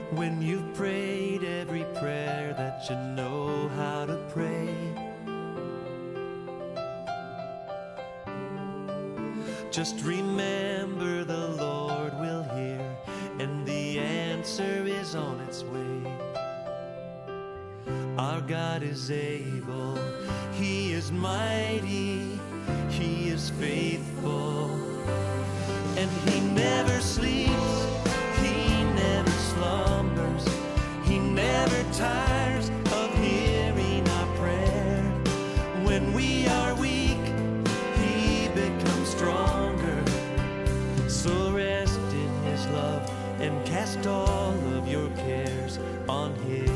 When you've prayed every prayer that you know how to pray. Just remember the Lord will hear, and the answer is on its way. Our God is able, He is mighty, He is faithful, and He never sleeps, He never slumbers, He never tires of hearing our prayer. When we are weak, He becomes stronger. So rest in His love and cast all of your cares on Him.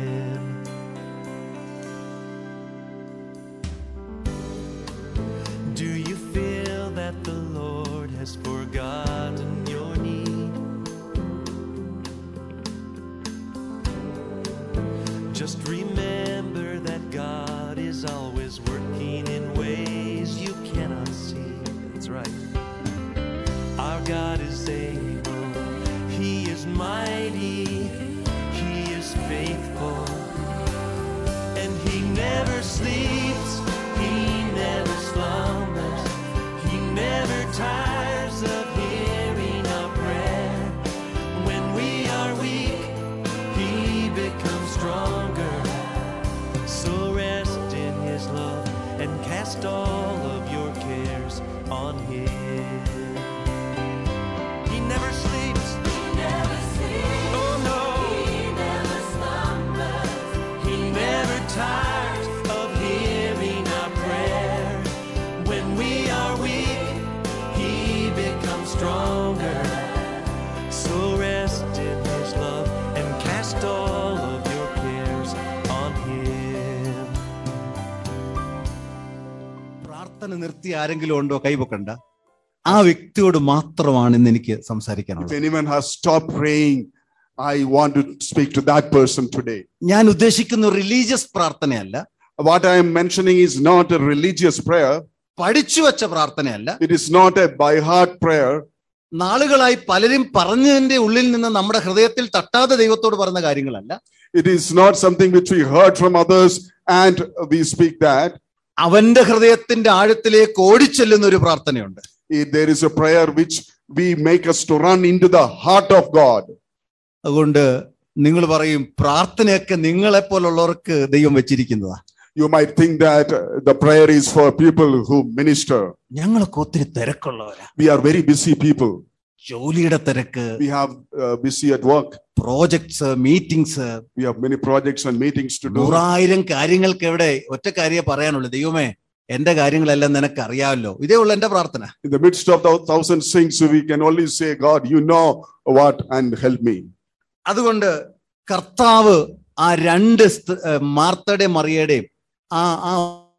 Do you feel that the Lord has forgotten your need? Just remember that God is always working in ways you cannot see. That's right. Our God is able, He is mighty, He is faithful, and He never sleeps, He never slumbers, He never tires of hearing our prayer. When we are weak, He becomes stronger. So rest in His love and cast all of your cares on Him. He never sleeps. Oh no. He never tires of hearing our prayer. When we are weak, He becomes stronger. So rest in His love and cast all of your cares on Him. പ്രാർത്ഥന നിർത്തി ആരെങ്കിലും ഉണ്ടോ കൈപൊക്കണ്ട ആ വ്യക്തിയോട് മാത്രമാണ് ഇന്ന് എനിക്ക് If സംസാരിക്കാനുള്ളത് anyone has stopped praying, I want to speak to that person today. ഞാൻ ഉദ്ദേശിക്കുന്ന റിലീജിയസ് പ്രാർത്ഥനയല്ല What I am mentioning is not a religious prayer, പഠിച്ചു വെച്ച പ്രാർത്ഥനയല്ല it is not a by heart prayer. നാളുകളായി പലരും പറഞ്ഞതിന്റെ ഉള്ളിൽ നിന്ന് നമ്മുടെ ഹൃദയത്തിൽ തട്ടാതെ ദൈവത്തോട് പറഞ്ഞ കാര്യങ്ങളല്ല It is not something which we heard from others and we speak that. അവന്റെ ഹൃദയത്തിന്റെ ആഴത്തിലേക്ക് ഓടിച്ചെല്ലുന്ന ഒരു പ്രാർത്ഥനയുണ്ട് It- There is a prayer which we make us to run into the heart of God. അതുകൊണ്ട് നിങ്ങൾ പറയും പ്രാർത്ഥനയൊക്കെ നിങ്ങളെ പോലുള്ളവർക്ക് ദൈവം വെച്ചിരിക്കുന്നതാ You might think that uh, the prayer is for people who minister. ഞങ്ങളൊക്കെ ഒത്തിരി തിരക്കുള്ളവരാ We are very busy people. ജോലിയുടെ തിരക്ക് We have uh, busy at work. Projects meetings We have many projects and meetings to do. നൂറായിരം കാര്യങ്ങൾക്ക് എവിടെ ഒറ്റ കാര്യമേ പറയാനുള്ളൂ ദൈവമേ എന്റെ കാര്യങ്ങളെല്ലാം നിനക്ക് അറിയാമല്ലോ ഇതേ ഉള്ളു എന്റെ പ്രാർത്ഥന In the midst of the thousand things, we can only say, God, you know what and help me. അതുകൊണ്ട് കർത്താവ് ആ രണ്ട് സ്ത- ഏർ മാർത്തയുടെയും മറിയയുടെയും ആ ആ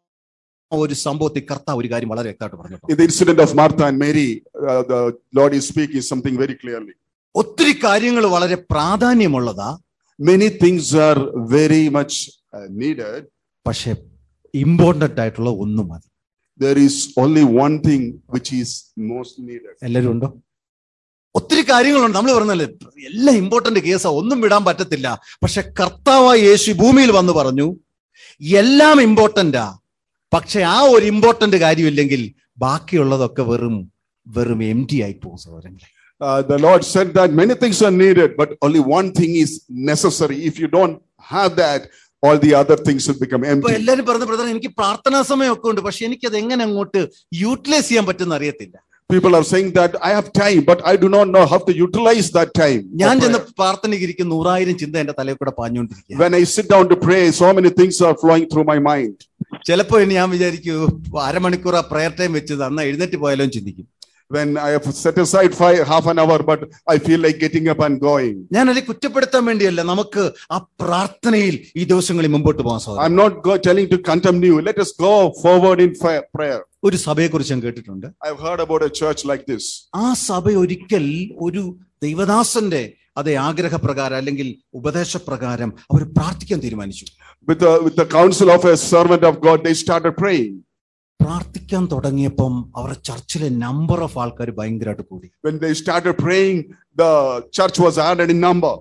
ഒരു സംഭവത്തിൽ കർത്താവ് ഒരു കാര്യം വളരെ വ്യക്തമായിട്ട് പറഞ്ഞു In the incident of Martha and Mary, uh, the Lord is speaking something very clearly. ഒത്തിരി കാര്യങ്ങൾ വളരെ പ്രാധാന്യമുള്ളതാ Many things are very much uh, needed. പക്ഷെ ഇമ്പോർട്ടന്റ് ആയിട്ടുള്ള ഒന്നും മതി There is only one thing which is most needed. എല്ലാവരും ഉണ്ടോ ഒത്തിരി കാര്യങ്ങളുണ്ട് നമ്മൾ പറഞ്ഞല്ലേ എല്ലാം ഇമ്പോർട്ടന്റ് കേസാ ഒന്നും വിടാൻ പറ്റത്തില്ല പക്ഷെ കർത്താവായ യേശു ഭൂമിയിൽ വന്ന് പറഞ്ഞു എല്ലാം ഇമ്പോർട്ടന്റാ പക്ഷെ ആ ഒരു ഇമ്പോർട്ടന്റ് കാര്യമില്ലെങ്കിൽ ബാക്കിയുള്ളതൊക്കെ വെറും വെറും എം ടി ആയി പോകും സഹോദരങ്ങളെ Uh, the Lord said that many things are needed, but only one thing is necessary. If you don't have that, all the other things will become ഇപ്പൊ empty. എല്ലാരും പറഞ്ഞ ബ്രദർ എനിക്ക് പ്രാർത്ഥനാ സമയമൊക്കെ ഉണ്ട് പക്ഷെ എനിക്കത് എങ്ങനെ അങ്ങോട്ട് യൂട്ടിലൈസ് ചെയ്യാൻ പറ്റുന്ന അറിയത്തില്ല People are saying that I have time, but I do not know how to utilize that time. of ഞാൻ ചെന്ന് prayer. പ്രാർത്ഥനയ്ക്ക് ഇരിക്കും നൂറായിരം ചിന്ത എന്റെ തലയിൽ കൂടെ പാഞ്ഞുകൊണ്ടിരിക്കുക When I sit down to pray, so many things are flowing through my mind. ചിലപ്പോ ഇനി ഞാൻ വിചാരിക്കൂ അരമണിക്കൂർ ആ പ്രയർ ടൈം വെച്ചത് അന്ന് എഴുന്നേറ്റ് പോയാലോ എന്ന് ചിന്തിക്കും When I have set aside five, half an hour, but I feel like getting up and going. ഞാൻ അതിനെ കുറ്റപ്പെടുത്താൻ വേണ്ടിയല്ല നമുക്ക് ആ പ്രാർത്ഥനയിൽ ഈ ദിവസങ്ങളിൽ മുമ്പോട്ട് പോകാൻ സാധിക്കും I'm not go- telling to condemn you. Let us go forward in fa- prayer. ഒരു സഭയെക്കുറിച്ച് ഞാൻ കേട്ടിട്ടുണ്ട് I've heard about a church like this. ആ സഭ ഒരിക്കൽ ഒരു ദൈവദാസന്റെ അതേ ആഗ്രഹപ്രകാരം അല്ലെങ്കിൽ ഉപദേശപ്രകാരം അവർ പ്രാർത്ഥിക്കാൻ തീരുമാനിച്ചു With the, with the counsel of a servant of God, they started praying. പ്രാർത്ഥിക്കാൻ തുടങ്ങിയപ്പം അവരുടെ ചർച്ചിലെ നമ്പർ ഓഫ് ആൾക്കാർ ഭയങ്കരമായിട്ട് കൂടി When they started praying, the church was added in number.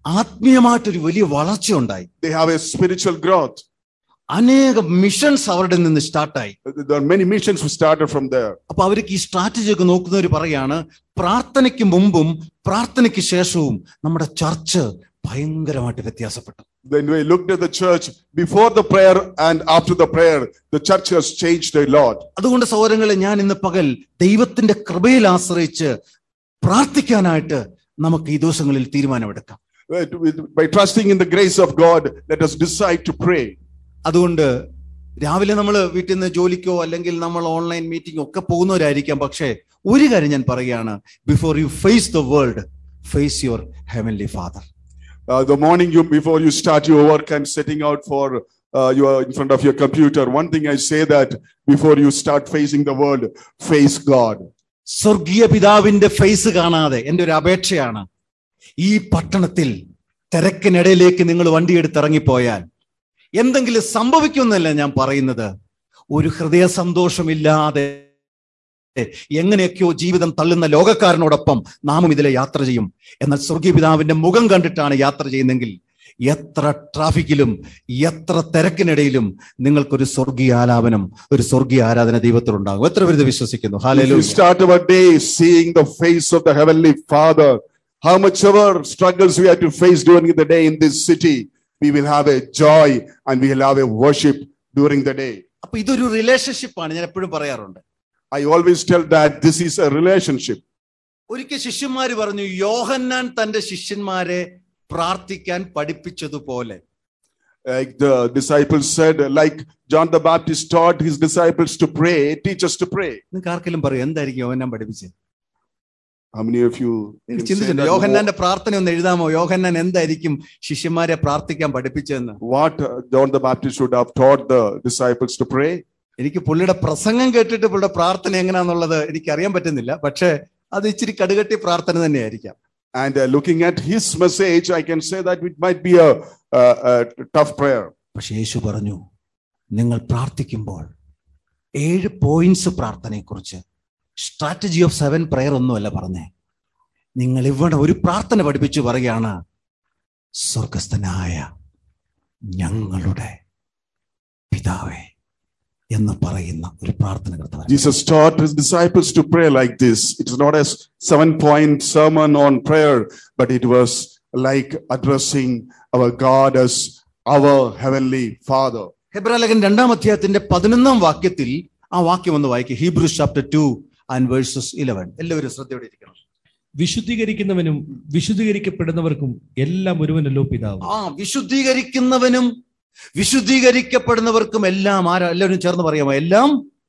ആത്മീയമായിട്ടൊരു വലിയ വളർച്ച ഉണ്ടായി They have a spiritual growth. അനേകം മിഷൻസ് അവരുടെ നിന്ന് സ്റ്റാർട്ടായി There are many missions who started from there. അപ്പൊ അവർക്ക് ഈ സ്ട്രാറ്റജി ഒക്കെ നോക്കുന്നവർ പറയാണ് പ്രാർത്ഥനയ്ക്ക് മുമ്പും പ്രാർത്ഥനയ്ക്ക് ശേഷവും നമ്മുടെ ചർച്ച് ഭയങ്കരമായിട്ട് വ്യത്യാസപ്പെട്ടു When we looked at the church before the prayer and after the prayer, the church has changed a lot. അതുകൊണ്ട് സഹോദരങ്ങളെ ഞാൻ ഇന്ന് പകൽ ദൈവത്തിന്റെ കൃപയിൽ ആശ്രയിച്ച് പ്രാർത്ഥിക്കാനായിട്ട് നമുക്ക് ഈ ദിവസങ്ങളിൽ തീരുമാനമെടുക്കാം With- with- By trusting in the grace of God, let us decide to pray. അതുകൊണ്ട് രാവിലെ നമ്മൾ വീട്ടിൽ നിന്ന് ജോലിക്കോ അല്ലെങ്കിൽ നമ്മൾ ഓൺലൈൻ മീറ്റിംഗ് ഒക്കെ പോകുന്നവരായിരിക്കാം പക്ഷേ ഒരു കാര്യം ഞാൻ പറയുകയാണ് before you face the world face your heavenly father Uh, the morning you before you start your work and setting out for uh, you are in front of your computer. One thing I say that before you start facing the world, face God. സ്വർഗീയ പിതാവിന്റെ face കാണാതെ എൻ്റെ ഒരു അപേക്ഷയാണ് ഈ പട്ടണത്തിൽ തിരക്കിനിടയിലേക്ക് നിങ്ങൾ വണ്ടിയെടുത്ത് ഇറങ്ങിപ്പോയാൽ എന്തെങ്കിലും സംഭവിക്കുമെന്നല്ല ഞാൻ പറയുന്നത് ഒരു ഹൃദയ സന്തോഷമില്ലാതെ എങ്ങനെയൊക്കെയോ ജീവിതം തള്ളുന്ന ലോകക്കാരനോടൊപ്പം നാമും ഇതിലെ യാത്ര ചെയ്യും എന്നാൽ സ്വർഗീയ പിതാവിന്റെ മുഖം കണ്ടിട്ടാണ് യാത്ര ചെയ്യുന്നതെങ്കിൽ എത്ര ട്രാഫിക്കിലും എത്ര തിരക്കിനിടയിലും നിങ്ങൾക്കൊരു സ്വർഗീയ ആലാപനം ഒരു സ്വർഗീയ ആരാധന ദൈവത്തിലുണ്ടാകും എത്ര പേര് ഇത് വിശ്വസിക്കുന്നു If ഹാലലു we start our day seeing the face of the Heavenly Father, how much ever struggles we have to face during the day in this city, we will have a joy and we will have a worship during the day. അപ്പൊ ഇതൊരു relationship ആണ് ഞാൻ എപ്പോഴും പറയാറുണ്ട് I always tell that this is a relationship. ഒരിക്കൽ ശിഷ്യന്മാര് പറഞ്ഞു യോഹന്നാൻ തന്റെ ശിഷ്യന്മാരെ പ്രാർത്ഥിക്കാൻ പഠിപ്പിച്ചതുപോലെ Like the disciples said, like John the Baptist taught his disciples to pray, teach us to pray. നിങ്ങൾക്ക് ആർക്കെങ്കിലും പറയും എന്തായിരിക്കും യോഹന്നാൻ പഠിപ്പിച്ചത് How many of you can say ചിന്തിച്ചിട്ടുണ്ട് that? യോഹന്നാന്റെ പ്രാർത്ഥന ഒന്ന് എഴുതാമോ യോഹന്നാൻ എന്തായിരിക്കും ശിഷ്യന്മാരെ പ്രാർത്ഥിക്കാൻ പഠിപ്പിച്ചതെന്ന് what uh, John the Baptist should have taught the disciples to pray? എനിക്ക് പുള്ളിയുടെ പ്രസംഗം കേട്ടിട്ട് പുള്ളിയുടെ പ്രാർത്ഥന എങ്ങനെയാന്നുള്ളത് എനിക്ക് അറിയാൻ പറ്റുന്നില്ല പക്ഷേ അത് ഇച്ചിരി കടുകട്ടി പ്രാർത്ഥന തന്നെയായിരിക്കാം And uh, looking at his message, I can say that it might be a, a, a tough prayer. പക്ഷെ യേശു പറഞ്ഞു നിങ്ങൾ പ്രാർത്ഥിക്കുമ്പോൾ ഏഴ് പോയിന്റ്സ് പ്രാർത്ഥനയെക്കുറിച്ച് സ്ട്രാറ്റജി ഓഫ് സെവൻ പ്രയർ ഒന്നുമല്ല പറഞ്ഞേ നിങ്ങൾ ഇവിടെ ഒരു പ്രാർത്ഥന പഠിപ്പിച്ചു പറയുകയാണ് സ്വർഗസ്ഥനായ ഞങ്ങളുടെ പിതാവേ എന്ന് പറയുന്ന ഒരു പ്രാർത്ഥന കർത്താവ് Jesus taught his disciples to pray like this. It is not a seven point sermon on prayer, but it was like addressing our God as our heavenly Father. ഹെബ്രാലകൻ രണ്ടാം അധ്യായത്തിന്റെ പതിനൊന്നാം വാക്യത്തിൽ ആ വാക്യം ഒന്ന് വായിക്കും Hebrews chapter two and verses eleven എല്ലാവരും ശ്രദ്ധയോടെ ഇരിക്കണം വിശുദ്ധീകരിക്കുന്നവനും വിശുദ്ധീകരിക്കപ്പെടുന്നവർക്കും എല്ലാം ഒരുവനല്ലോ പിതാവ് ആ വിശുദ്ധീകരിക്കുന്നവനും വിശുദ്ധീകരിക്കപ്പെടുന്നവർക്കും എല്ലാം ആരാ എല്ലാവരും ചേർന്ന് പറയാമോ എല്ലാം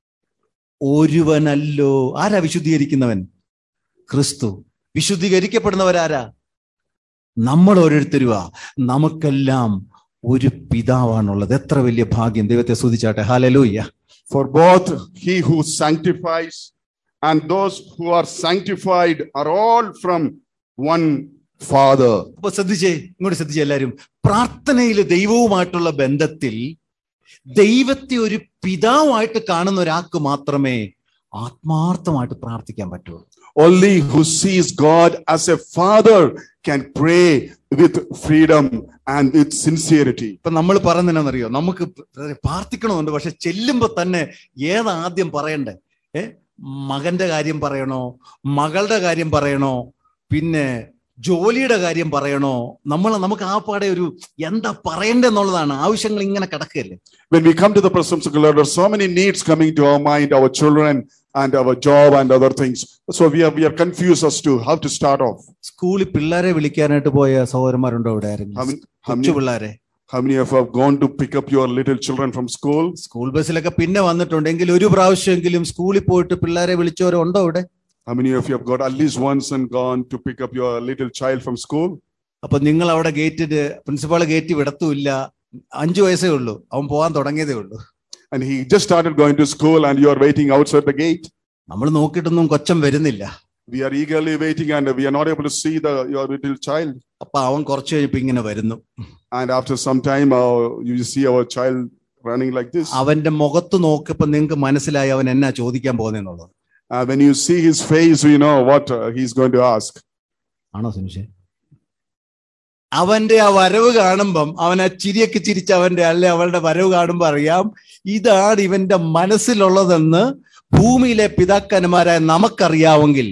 ഒരുവനല്ലോ ആരാ വിശുദ്ധീകരിക്കുന്നവൻ ക്രിസ്തു വിശുദ്ധീകരിക്കപ്പെടുന്നവരാരാ നമ്മൾ ഓരോരുത്തരുവാ നമുക്കെല്ലാം ഒരു പിതാവാണുള്ളത് എത്ര വലിയ ഭാഗ്യം ദൈവത്തെ സ്തുതിച്ചാട്ടെ hallelujah For both he who sanctifies and those who are sanctified are all from one Father. അപ്പൊ ശ്രദ്ധിച്ചേ ഇങ്ങോട്ട് ശ്രദ്ധിച്ചേ എല്ലാവരും പ്രാർത്ഥനയിൽ ദൈവവുമായിട്ടുള്ള ബന്ധത്തിൽ ദൈവത്തെ ഒരു പിതാവായിട്ട് കാണുന്ന ഒരാൾക്ക് മാത്രമേ ആത്മാർത്ഥമായിട്ട് പ്രാർത്ഥിക്കാൻ പറ്റുള്ളൂ Only who sees God as a Father can pray with freedom and with sincerity. ഇപ്പൊ നമ്മൾ പറയുന്നതെന്നറിയോ നമുക്ക് പ്രാർത്ഥിക്കണമെന്നുണ്ട് പക്ഷെ ചെല്ലുമ്പോ തന്നെ ഏതാദ്യം പറയണ്ടേ ഏ മകന്റെ കാര്യം പറയണോ മകളുടെ കാര്യം പറയണോ പിന്നെ ജോലിയുടെ കാര്യം പറയണോ നമ്മൾ നമുക്ക് ആ പാടെ ഒരു എന്താ പറയണ്ടെന്നുള്ളതാണ് ആവശ്യങ്ങൾ ഇങ്ങനെ കിടക്കുകയല്ലേ When we come to the presence of the Lord, there are so many needs coming to our mind, our children and our job and other things. So we are we are confused as to how to start off. സ്കൂളിൽ പിള്ളേരെ വിളിക്കാനായിട്ട് പോയ സഹോദരന്മാരുണ്ടോ ഇവിടെ How ആരെങ്കിലും many, how കൊച്ചു many, പിള്ളേരെ how many of you have gone to pick up your little children from school? School ബസ്സിലൊക്കെ പിന്നെ വന്നിട്ടുണ്ടെങ്കിൽ ഒരു പ്രാവശ്യമെങ്കിലും സ്കൂളിൽ പോയിട്ട് പിള്ളേരെ വിളിച്ചവരോ ഉണ്ടോ ഇവിടെ How many of you have got at least once and gone to pick up your little child from school? അപ്പൊ നിങ്ങൾ അവിടെ ഗേറ്റില് പ്രിൻസിപ്പാൾ ഗേറ്റ് വിടത്തുമില്ല അഞ്ചു വയസ്സേ ഉള്ളൂ അവൻ പോകാൻ തുടങ്ങിയതേ ഉള്ളൂ And he just started going to school and you are waiting outside the gate. നമ്മൾ നോക്കിയിട്ടൊന്നും കൊച്ചം വരുന്നില്ല We are eagerly waiting and we are not able to see the your little child. അപ്പൊ അവൻ കുറച്ച് കഴിഞ്ഞപ്പോ ഇങ്ങനെ വരുന്നു And after some time, uh, you see our child running like this. അവന്റെ മുഖത്ത് നോക്കിയപ്പോ നിങ്ങൾക്ക് മനസ്സിലായി അവൻ എന്നാ ചോദിക്കാൻ പോകുന്നെന്നുള്ളത് Uh, when you see his face, you know what uh, he's going to ask. ആണോ സംശയം അവന്റെ ആ വരവ് കാണുമ്പം അവൻ ആ ചിരിയൊക്കെ ചിരിച്ച് അവന്റെ അല്ലെ അവളുടെ വരവ് കാണുമ്പോൾ അറിയാം ഇതാണ് ഇവന്റെ മനസ്സിലുള്ളതെന്ന് ഭൂമിയിലെ പിതാക്കന്മാരായ നമുക്കറിയാമെങ്കിൽ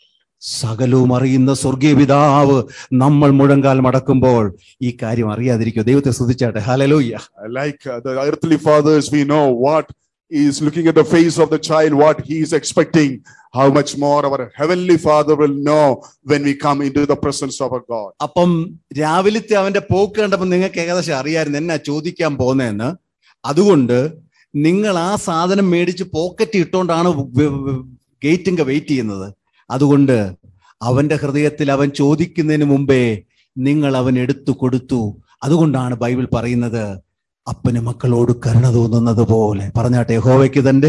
സകലവും അറിയുന്ന സ്വർഗീയ പിതാവ് നമ്മൾ മുഴങ്കാൽ മടക്കുമ്പോൾ ഈ കാര്യം അറിയാതിരിക്കും ദൈവത്തെ സ്തുതിച്ചാട്ടെ hallelujah Like uh, the earthly fathers, we know what is looking at the face of the child, what he is expecting. How much more our heavenly Father will know when we come into the presence of our God. അപ്പം രാവിലത്തെ അവന്റെ പോക്ക് കണ്ടപ്പോൾ നിങ്ങൾക്ക് ഏകദേശം അറിയായിരുന്നു എന്നാ ചോദിക്കാൻ പോകുന്നതെന്ന് അതുകൊണ്ട് നിങ്ങൾ ആ സാധനം മേടിച്ച് പോക്കറ്റ് ഇട്ടുകൊണ്ടാണ് ഗേറ്റിങ്ക വെയിറ്റ് ചെയ്യുന്നത് അതുകൊണ്ട് അവന്റെ ഹൃദയത്തിൽ അവൻ ചോദിക്കുന്നതിന് മുമ്പേ നിങ്ങൾ അവൻ എടുത്തു കൊടുത്തു അതുകൊണ്ടാണ് ബൈബിൾ പറയുന്നത് അപ്പന് മക്കളോട് കരുണ തോന്നുന്നത് പോലെ പറഞ്ഞാട്ടെ യഹോവയ്ക്ക് തന്റെ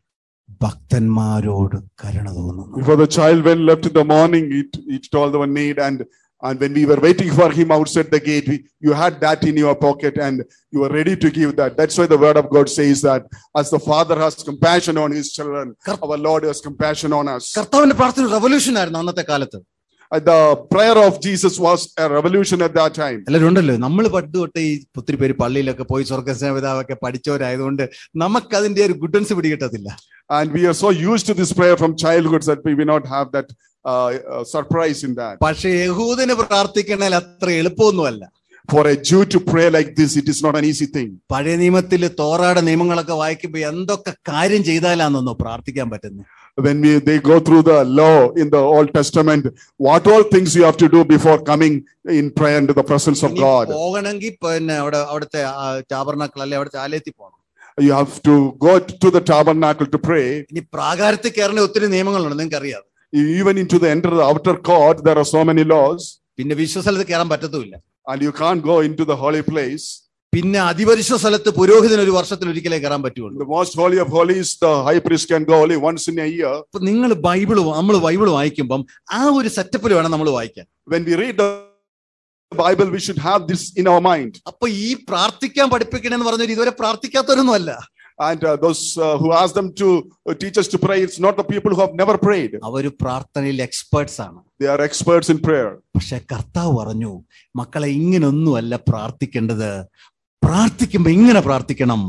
ഭക്തന്മാരോട് കരുണ തോന്നുന്നു Before the child when left in the morning, it, it told our need and and when we were waiting for him outside the gate, we, you had that in your pocket and you were ready to give that. That's why the word of God says that as the father has compassion on his children, our Lord has compassion on us. കർത്താവിന്റെ പ്രാർത്ഥന revolution ആയിരുന്നു അന്നത്തെ കാലത്ത് Uh, The prayer of Jesus was a revolution at that time. എല്ലാവരും ഉണ്ടല്ലോ നമ്മൾ പണ്ട് തൊട്ട് ഈ ഒത്തിരി പേര് പള്ളിയിലൊക്കെ പോയി സ്വർഗസ്നേഹിതാവൊക്കെ പഠിച്ചവരായതുകൊണ്ട് നമുക്കതിന്റെ ഒരു ഗുഡൻസ് പിടികിട്ടത്തില്ല And we are so used to this prayer from childhood that we will not have that uh, uh, surprise in that. പക്ഷെ യഹൂദന് പ്രാർത്ഥിക്കണേൽ അത്ര എളുപ്പമൊന്നുമല്ല For a Jew to pray like this, it is not an easy thing. പഴയ നിയമത്തിൽ തോറാടെ നിയമങ്ങളൊക്കെ വായിക്കുമ്പോ എന്തൊക്കെ കാര്യം ചെയ്താലാണെന്നോ പ്രാർത്ഥിക്കാൻ പറ്റുന്നത് when we, they go through the law in the Old Testament, what all things you have to do before coming in prayer into the presence of ഇനി God. പോകണമെങ്കിൽ പിന്നെ അവിടെ അവിടുത്തെ ചാബർണക്കൾ അല്ലെ അവിടുത്തെ ആലയത്തിൽ പോകണം You have to go to the tabernacle to pray. ഇനി പ്രാകാരത്തിൽ കയറുന്ന ഒത്തിരി നിയമങ്ങളുണ്ട് നിങ്ങൾക്ക് അറിയാം Even into the enter the outer court, there are so many laws, പിന്നെ വിശ്വസ്ഥലത്ത് കയറാൻ പറ്റത്തുമില്ല and you can't go into the holy place. പിന്നെ അതിപരിശ സ്ഥലത്ത് പുരോഹിതന് ഒരു വർഷത്തിൽ ഒരിക്കലേ കയറാൻ പറ്റുള്ളൂ The most holy of holies, the high priest can go only once in a year. അപ്പൊ നിങ്ങൾ ബൈബിൾ നമ്മൾ ബൈബിൾ വായിക്കുമ്പം ആ ഒരു സെറ്റപ്പിൽ വേണം നമ്മൾ വായിക്കാൻ When we read the Bible, we should have this in our mind. അപ്പൊ ഈ പ്രാർത്ഥിക്കാൻ പഠിപ്പിക്കണമെന്ന് പറഞ്ഞാൽ ഇതുവരെ പ്രാർത്ഥിക്കാത്തവരൊന്നും അല്ല And uh, those uh, who ask them to uh, teach us to pray, it's not the people who have never prayed. അവര് പ്രാർത്ഥനയിൽ experts ആണ് They are experts in prayer. പക്ഷെ കർത്താവ് പറഞ്ഞു മക്കളെ ഇങ്ങനൊന്നുമല്ല പ്രാർത്ഥിക്കേണ്ടത് പ്രാർത്ഥിക്കുമ്പോ ഇങ്ങനെ പ്രാർത്ഥിക്കണം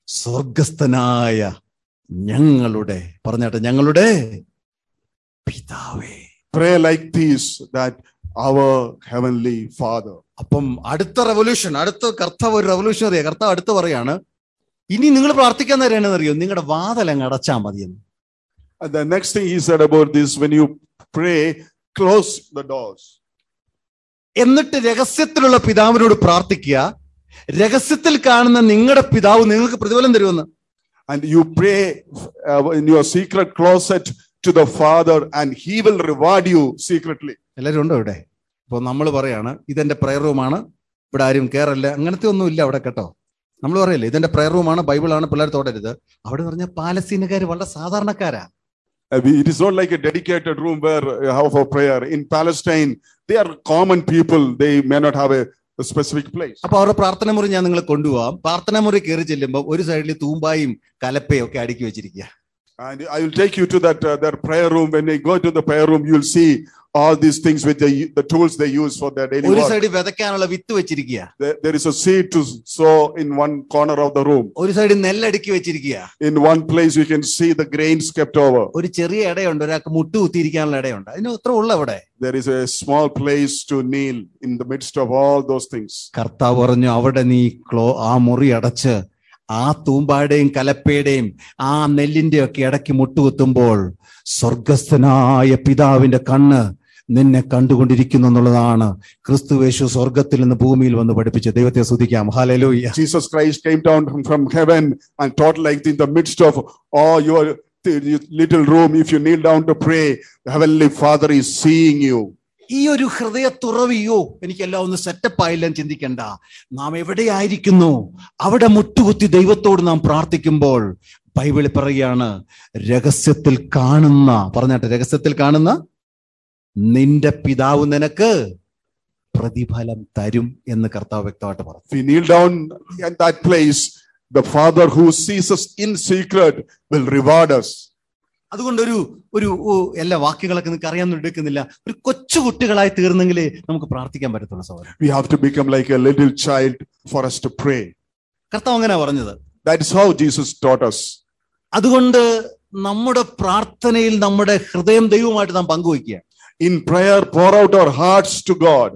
സ്വർഗസ്ഥനായ ഞങ്ങളുടെ പറഞ്ഞാട്ടെ ഞങ്ങളുടെ പിതാവേ Pray like this that our heavenly Father. അപ്പം അടുത്ത റെവല്യൂഷൻ അടുത്ത കർത്താവ് ഒരു റെവല്യൂഷൻ അറിയാം കർത്താവ് അടുത്ത് പറയാണ് ഇനി നിങ്ങൾ പ്രാർത്ഥിക്കാൻ നേരം അറിയോ നിങ്ങളുടെ വാതലങ്ങ് അടച്ചാൽ മതിയെന്ന് And the next thing he said about this when you pray, close the doors. എന്നിട്ട് രഹസ്യത്തിലുള്ള പിതാവിനോട് പ്രാർത്ഥിക്കുക രഹസ്യത്തിൽ കാണുന്ന നിങ്ങളുടെ പിതാവ് നിങ്ങൾക്ക് പ്രതിഫലം തരുമെന്ന് And you pray uh, in your secret closet to the Father, and he will reward you secretly. എല്ലാവരും ഉണ്ടോ ഇവിടെ ഇപ്പോൾ നമ്മൾ പറയാണ് ഇതെന്റെ പ്രയർ റൂമാണ് ഇവിടെ ആരും കയറല്ല അങ്ങനത്തെ ഒന്നും ഇല്ല അവിടെ കേട്ടോ നമ്മൾ പറയല്ലേ ഇതെന്റെ പ്രയർ റൂമാണ് ബൈബിളാണ് പിള്ളേർ തോടരുത് അവിടെ എന്ന് പറഞ്ഞാൽ പാലസ്തീനക്കാർ വളരെ സാധാരണക്കാരാ Uh, we- It is not like a dedicated room where you have for prayer. In Palestine, they are common people. They may not have a, a specific place. അപ്പൊ അവരുടെ പ്രാർത്ഥന മുറി ഞാൻ നിങ്ങളെ കൊണ്ടുപോകാം പ്രാർത്ഥന മുറി കയറി ചെല്ലുമ്പോൾ ഒരു സൈഡിൽ തൂമ്പായും കലപ്പയും ഒക്കെ അടുക്കി വെച്ചിരിക്കുക And I will take you to that uh, their prayer room. When you go to the prayer room, you'll see all these things with the, the tools they use for their daily ഒരു work. സൈഡിൽ വിതയ്ക്കാനുള്ള വിത്ത് വെച്ചിരിക്കുക There, there is a seed to sow in one corner of the room. ഒരു സൈഡിൽ നെല്ലടുക്കി വെച്ചിരിക്കുക In one place, you can see the grains kept over. ഒരു ചെറിയ ഇടയുണ്ട് ഒരാൾക്ക് മുട്ട് കുത്തിയിരിക്കാനുള്ള ഇടയുണ്ട് അതിന് അത്ര ഉള്ള അവിടെ There is a small place to kneel in the midst of all those things. കർത്താവ് പറഞ്ഞു അവിടെ നീ ക്ലോ ആ മുറി അടച്ച് ആ തൂമ്പായുടെയും കലപ്പയുടെയും ആ നെല്ലിന്റെ ഒക്കെ ഇടയ്ക്ക് മുട്ടുകുത്തുമ്പോൾ സ്വർഗസ്ഥനായ പിതാവിന്റെ കണ്ണ് നിന്നെ കണ്ടുകൊണ്ടിരിക്കുന്നു എന്നുള്ളതാണ് ക്രിസ്തുവേശു സ്വർഗത്തിൽ നിന്ന് ഭൂമിയിൽ വന്ന് പഠിപ്പിച്ച് ദൈവത്തെ സ്തുതിക്കാം hallelujah Jesus Christ came down from, from heaven and taught like in the midst of all your th- little room. If you kneel down to pray, the Heavenly Father is seeing you. ഈ ഒരു ഹൃദയ തുറവിയോ എനിക്കെല്ലാം ഒന്ന് setup ആയില്ല ചിന്തിക്കണ്ട നാം എവിടെയായിരിക്കുന്നു അവിടെ മുട്ടുകുത്തി ദൈവത്തോട് നാം പ്രാർത്ഥിക്കുമ്പോൾ ബൈബിളിൽ പറയുകയാണ് രഹസ്യത്തിൽ കാണുന്ന പറഞ്ഞാട്ടെ രഹസ്യത്തിൽ കാണുന്ന നിന്റെ പിതാവ് നിനക്ക് പ്രതിഫലം തരും എന്ന് കർത്താവ് വ്യക്തമായിട്ട് പറഞ്ഞു If we kneel down at that place, the Father who sees us in secret will reward us. അതുകൊണ്ട് ഒരു ഒരു ഓ, എല്ലാ വാക്യങ്ങളൊക്കെ നിങ്ങൾക്ക് അറിയാമെന്ന് എടുക്കുന്നില്ല ഒരു കൊച്ചു കുട്ടികളായി തീർന്നെങ്കിലേ നമുക്ക് പ്രാർത്ഥിക്കാൻ പറ്റത്തുള്ളൂ സഹോദരൻ We have to become like a little child for us to pray. കർത്താവ് അങ്ങനെ പറഞ്ഞത് That is how Jesus taught us. അതുകൊണ്ട് നമ്മുടെ പ്രാർത്ഥനയിൽ നമ്മുടെ ഹൃദയം ദൈവമായിട്ട് നാം പങ്കുവയ്ക്കുക In prayer, pour out our hearts to God.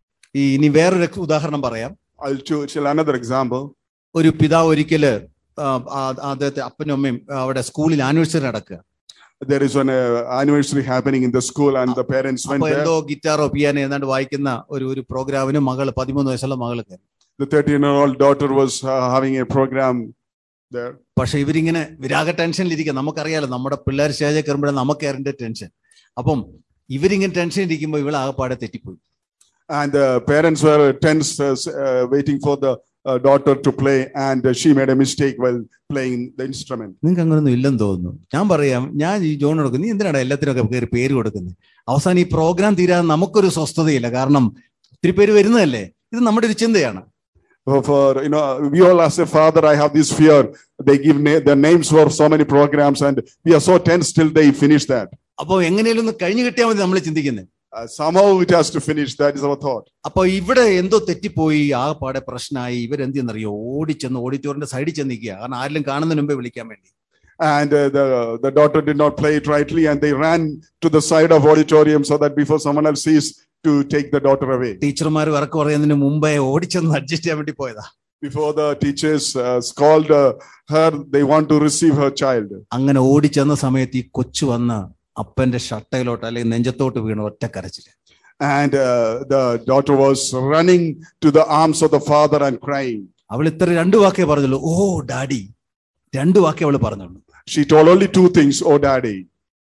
ഈ ഇനി വേറൊരു ഉദാഹരണം പറയാം I'll cho- tell another example. ഒരു പിതാവ് ഒരിക്കല് ആ, ആ- അദ്ദേഹത്തെ അപ്പനും അമ്മയും അവിടെ സ്കൂളിൽ ആനിവേഴ്സറി നടക്കുക There is an uh, anniversary happening in the school, and the parents went അപ്പൊ there. എന്തോ ഗിറ്റാറോ പിയാനോ ഏതാണ്ട് വായിക്കുന്ന ഒരു ഒരു പ്രോഗ്രാമിന് മകള് പതിമൂന്ന് വയസ്സുള്ള മകള് കയറി The 13 year old daughter was uh, having a program there. പക്ഷെ ഇവരിങ്ങനെ വിരാഗ ടെൻഷനിലിരിക്കുക നമുക്കറിയാലോ നമ്മുടെ പിള്ളേർ സ്റ്റേജിൽ കയറുമ്പോഴേ നമുക്ക് അതിന്റെ ടെൻഷൻ അപ്പം ഇവരിങ്ങനെ ടെൻഷൻ ഇരിക്കുമ്പോൾ ഇവൾ ആകെപ്പാടെ തെറ്റിപ്പോയി And the parents were tense, uh, s- uh, waiting for the uh, daughter to play, and uh, she made a mistake while playing the instrument. നിങ്ങൾക്ക് അങ്ങനൊന്നും ഇല്ലെന്ന് തോന്നുന്നു ഞാൻ പറയാം ഞാൻ ഈ ജോൺ കൊടുക്കും നീ എന്തിനാണ് എല്ലാത്തിനൊക്കെ കയറി പേര് കൊടുക്കുന്നത് അവസാനം ഈ പ്രോഗ്രാം തീരാൻ നമുക്കൊരു സ്വസ്ഥതയില്ല കാരണം ഒത്തിരി പേര് വരുന്നതല്ലേ ഇത് നമ്മുടെ ഒരു ചിന്തയാണ് For, for you know, we all as a father, I have this fear. They give na- their names for so many programs, and we are so tense till they finish that. അപ്പോൾ എങ്ങനെയും ഒന്ന് കഴിഞ്ഞു കിട്ടിയാൽ മതി നമ്മൾ ചിന്തിക്കുന്നത് Uh, somehow it has to finish. That is our thought. അപ്പൊ ഇവിടെ എന്തോ തെറ്റിപ്പോയി ആകെപ്പാടെ പ്രശ്നമായി ഇവരെന്ത് ചെയ്യുന്നറിയോ ഓടിച്ചെന്ന് ഓഡിറ്റോറിന്റെ സൈഡിൽ ചെന്ന് നിൽക്കുക കാരണം ആരെങ്കിലും കാണുന്നതിന് മുമ്പേ വിളിക്കാൻ വേണ്ടി And uh, the the daughter did not play it rightly, and they ran to the side of auditorium so that before someone else sees to take the daughter away. ടീച്ചർമാർ വർക്ക് പറയുന്നതിന് മുമ്പേ ഓടിച്ചെന്ന് അഡ്ജസ്റ്റ് ചെയ്യാൻ വേണ്ടി പോയതാ Before the teachers uh, scold uh, her, they want to receive her child. അങ്ങനെ ഓടിച്ചെന്ന സമയത്ത് ഈ കൊച്ചു വന്ന് അപ്പന്റെ ഷട്ടയിലോട്ട് അല്ലെങ്കിൽ നെഞ്ചത്തോട്ട് വീണ് ഒറ്റ കരച്ചില് And uh, the daughter was running to the arms of the father and crying. അവൾ ഇത്ര രണ്ടു വാക്കേ പറഞ്ഞുള്ളൂ ഓ ഡാഡി രണ്ടു വാക്കേ അവള് പറഞ്ഞുള്ളൂ She told only two things, Oh, daddy.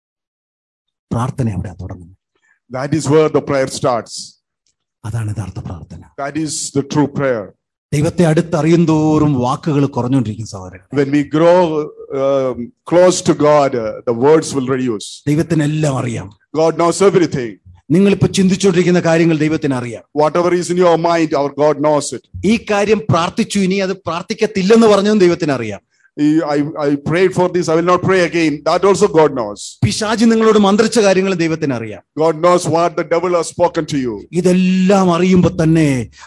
പ്രാർത്ഥന അവിടെ തുടങ്ങുന്നു That is where the prayer starts. അതാണ് യഥാർത്ഥ പ്രാർത്ഥന That is the true prayer. ദൈവത്തെ അടുത്തറിയും തോറും വാക്കുകൾ കുറഞ്ഞുകൊണ്ടിരിക്കും സഹോദരൻ When we grow um, close to God, uh, the words will reduce. ദൈവത്തിനെല്ലാം അറിയാം God knows everything. നിങ്ങളിപ്പോ ചിന്തിച്ചുകൊണ്ടിരിക്കുന്ന കാര്യങ്ങൾ ദൈവത്തിന് അറിയാം Whatever is in your mind, our God knows it. ഈ കാര്യം പ്രാർത്ഥിച്ചു ഇനി അത് പ്രാർത്ഥിക്കത്തില്ലെന്ന് പറഞ്ഞതും ദൈവത്തിന് അറിയാം I, I prayed for this, I will not pray again. That also God knows. പിശാജി നിങ്ങളോട് മന്ത്രിച്ച കാര്യങ്ങൾ ദൈവത്തിന് അറിയാം God knows what the devil has spoken to you. ഇതെല്ലാം അറിയുമ്പോ തന്നെ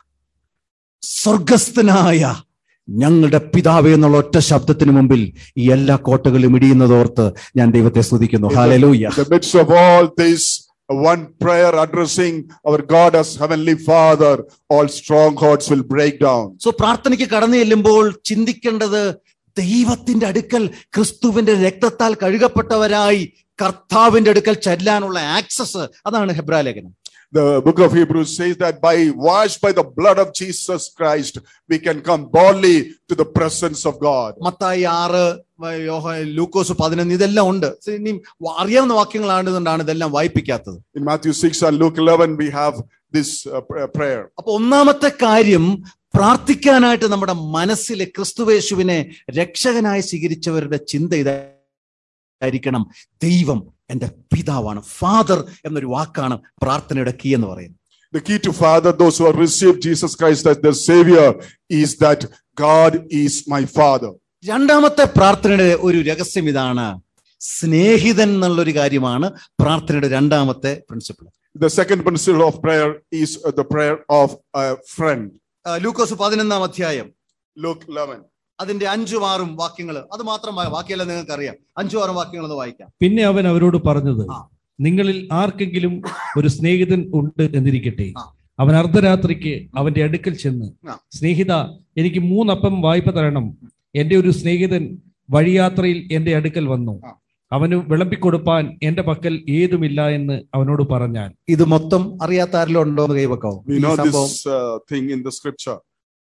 സ്വർഗസ്ഥനായ ഞങ്ങളുടെ പിതാവേ എന്നുള്ള ഒറ്റ ശബ്ദത്തിന് മുമ്പിൽ ഈ എല്ലാ കോട്ടകളും ഇടിയുന്നതോർത്ത് ഞാൻ ദൈവത്തെ സ്തുതിക്കുന്നു hallelujah In the midst of all this, one prayer addressing our God as Heavenly Father, all strongholds will break down. So പ്രാർത്ഥനയ്ക്ക് കടന്നു ചെല്ലുമ്പോൾ ചിന്തിക്കേണ്ടത് ദൈവത്തിന്റെ അടുക്കൽ ക്രിസ്തുവിന്റെ രക്തത്താൽ കഴുകപ്പെട്ടവരായി കർത്താവിന്റെ അടുക്കൽ ചെല്ലാനുള്ള ആക്സസ് അതാണ് ഹെബ്രാലേഖനം The book of Hebrews says that by washed by the blood of Jesus Christ, we can come boldly to the presence of God. Mathai ആറ് വ- യോഹ ലൂക്കോസ് പതിനൊന്ന് ഇതെല്ലാം ഉണ്ട് ഇനി അറിയാവുന്ന വാക്യങ്ങളാണെന്നുകൊണ്ടാണ് ഇതെല്ലാം വായിപ്പിക്കാത്തത് In Matthew 6 and Luke 11, we have this uh, pr- prayer. അപ്പൊ ഒന്നാമത്തെ കാര്യം പ്രാർത്ഥിക്കാനായിട്ട് നമ്മുടെ മനസ്സിലെ ക്രിസ്തുവേശുവിനെ രക്ഷകനായി സ്വീകരിച്ചവരുടെ ചിന്ത ഇതായിരിക്കണം ദൈവം എന്റെ പിതാവാണ് ഫാദർ എന്നൊരു വാക്കാണ് പ്രാർത്ഥനയുടെ കീ എന്ന് പറയുന്നത് The key to Father, those who have received Jesus Christ as their Savior, is that God is my Father. രണ്ടാമത്തെ പ്രാർത്ഥനയുടെ ഒരു രഹസ്യം ഇതാണ് സ്നേഹിതൻ എന്നുള്ളൊരു കാര്യമാണ് പ്രാർത്ഥനയുടെ രണ്ടാമത്തെ principle The second principle of prayer is uh, the prayer of a friend. Lukose പതിനൊന്നാം അധ്യായം Luke 11. അതിന്റെ അഞ്ചും ആറും വാക്യങ്ങൾ അത് മാത്രം വാ- ബാക്കിയെല്ലാം നിങ്ങൾക്ക് അറിയാം അഞ്ചും ആറും വാക്യങ്ങൾ ഒന്ന് വായിക്കാം പിന്നെ അവൻ അവരോട് പറഞ്ഞത് ആ. നിങ്ങളിൽ ആർക്കെങ്കിലും ഒരു സ്നേഹിതൻ ഉണ്ട് എന്നിരിക്കട്ടെ ആ. അവൻ അർദ്ധരാത്രിക്ക് അവന്റെ അടുക്കൽ ചെന്ന് ആ. സ്നേഹിത എനിക്ക് മൂന്നപ്പം വായ്പ തരണം എന്റെ ഒരു സ്നേഹിതൻ വഴിയാത്രയിൽ എന്റെ അടുക്കൽ വന്നു ആ. അവന് വിളമ്പിക്കൊടുപ്പാൻ എന്റെ പക്കൽ ഏതുമില്ല എന്ന് അവനോട് പറഞ്ഞാൽ ഇത് മൊത്തം അറിയാത്ത ആരെങ്കിലും ഉണ്ടോ എന്ന് കൈവക്കാവോ We ഈ know സംഭവം this uh, thing in the scripture.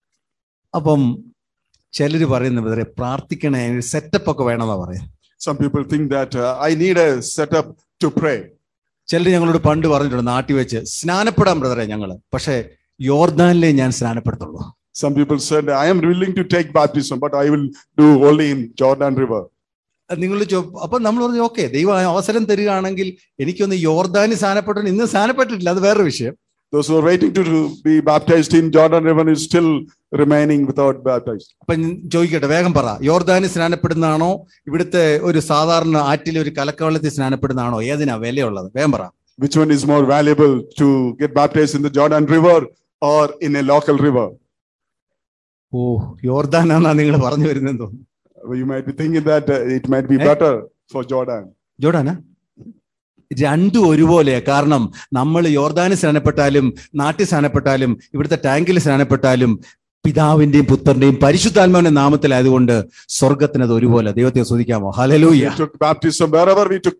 അപ്പം ചിലര് പറയുന്ന ബ്രദറെ പ്രാർത്ഥിക്കണേ സെറ്റപ്പ് ഒക്കെ വേണമെന്നാ പറയാം Some people think that uh, I need a setup to pray. ചിലർ ഞങ്ങളോട് പണ്ട് പറഞ്ഞിട്ടുണ്ട് നാട്ടിൽ വെച്ച് സ്നാനപ്പെടാൻ ബ്രദറെ ഞങ്ങള് പക്ഷെ യോർദാനിലേ ഞാൻ സ്നാനപ്പെടുത്തുള്ളൂ Some people said, I am willing to take baptism, but I will do only in Jordan River. നിങ്ങൾ അപ്പൊ നമ്മൾ പറഞ്ഞു ഓക്കെ ദൈവം അവസരം തരികയാണെങ്കിൽ എനിക്കൊന്ന് യോർദാനി സ്നാനപ്പെട്ടു ഇന്ന് സ്നാനപ്പെട്ടിട്ടില്ല അത് വേറൊരു വിഷയം Those who are waiting to to be baptized in Jordan River is still remaining without baptized. അപ്പൊ ഞാൻ ചോദിക്കട്ടെ വേഗം പറ യോർദാനിൽ സ്നാനപ്പെടുന്നതാണോ ഇവിടുത്തെ ഒരു സാധാരണ ആറ്റിലെ ഒരു കലക്കവെള്ളത്തിൽ സ്നാനപ്പെടുന്നതാണോ ഏതിനാ വിലയുള്ളത് വേഗം പറ Which one is more valuable to get baptized in the Jordan River or in a local river? ഓ യോർദാനാന്നാ നിങ്ങൾ പറഞ്ഞു വരുന്നതെന്ന് തോന്നുന്നു You might be thinking that uh, it might be Eh? better for Jordan. ജോർഡാനാ രണ്ടും ഒരുപോലെയാ കാരണം നമ്മൾ യോർദാനിൽ സ്നാനപ്പെട്ടാലും നാട്ടിൽ സ്നാനപ്പെട്ടാലും ഇവിടുത്തെ ടാങ്കിൽ സ്നാനപ്പെട്ടാലും പിതാവിന്റെയും പുത്രന്റെയും പരിശുദ്ധാത്മാവിന്റെ നാമത്തിലായതുകൊണ്ട് സ്വർഗത്തിന് അത് ഒരുപോലെ ദൈവത്തെ ശ്രദ്ധിക്കാമോ ഹലലൂയ We took baptism wherever we took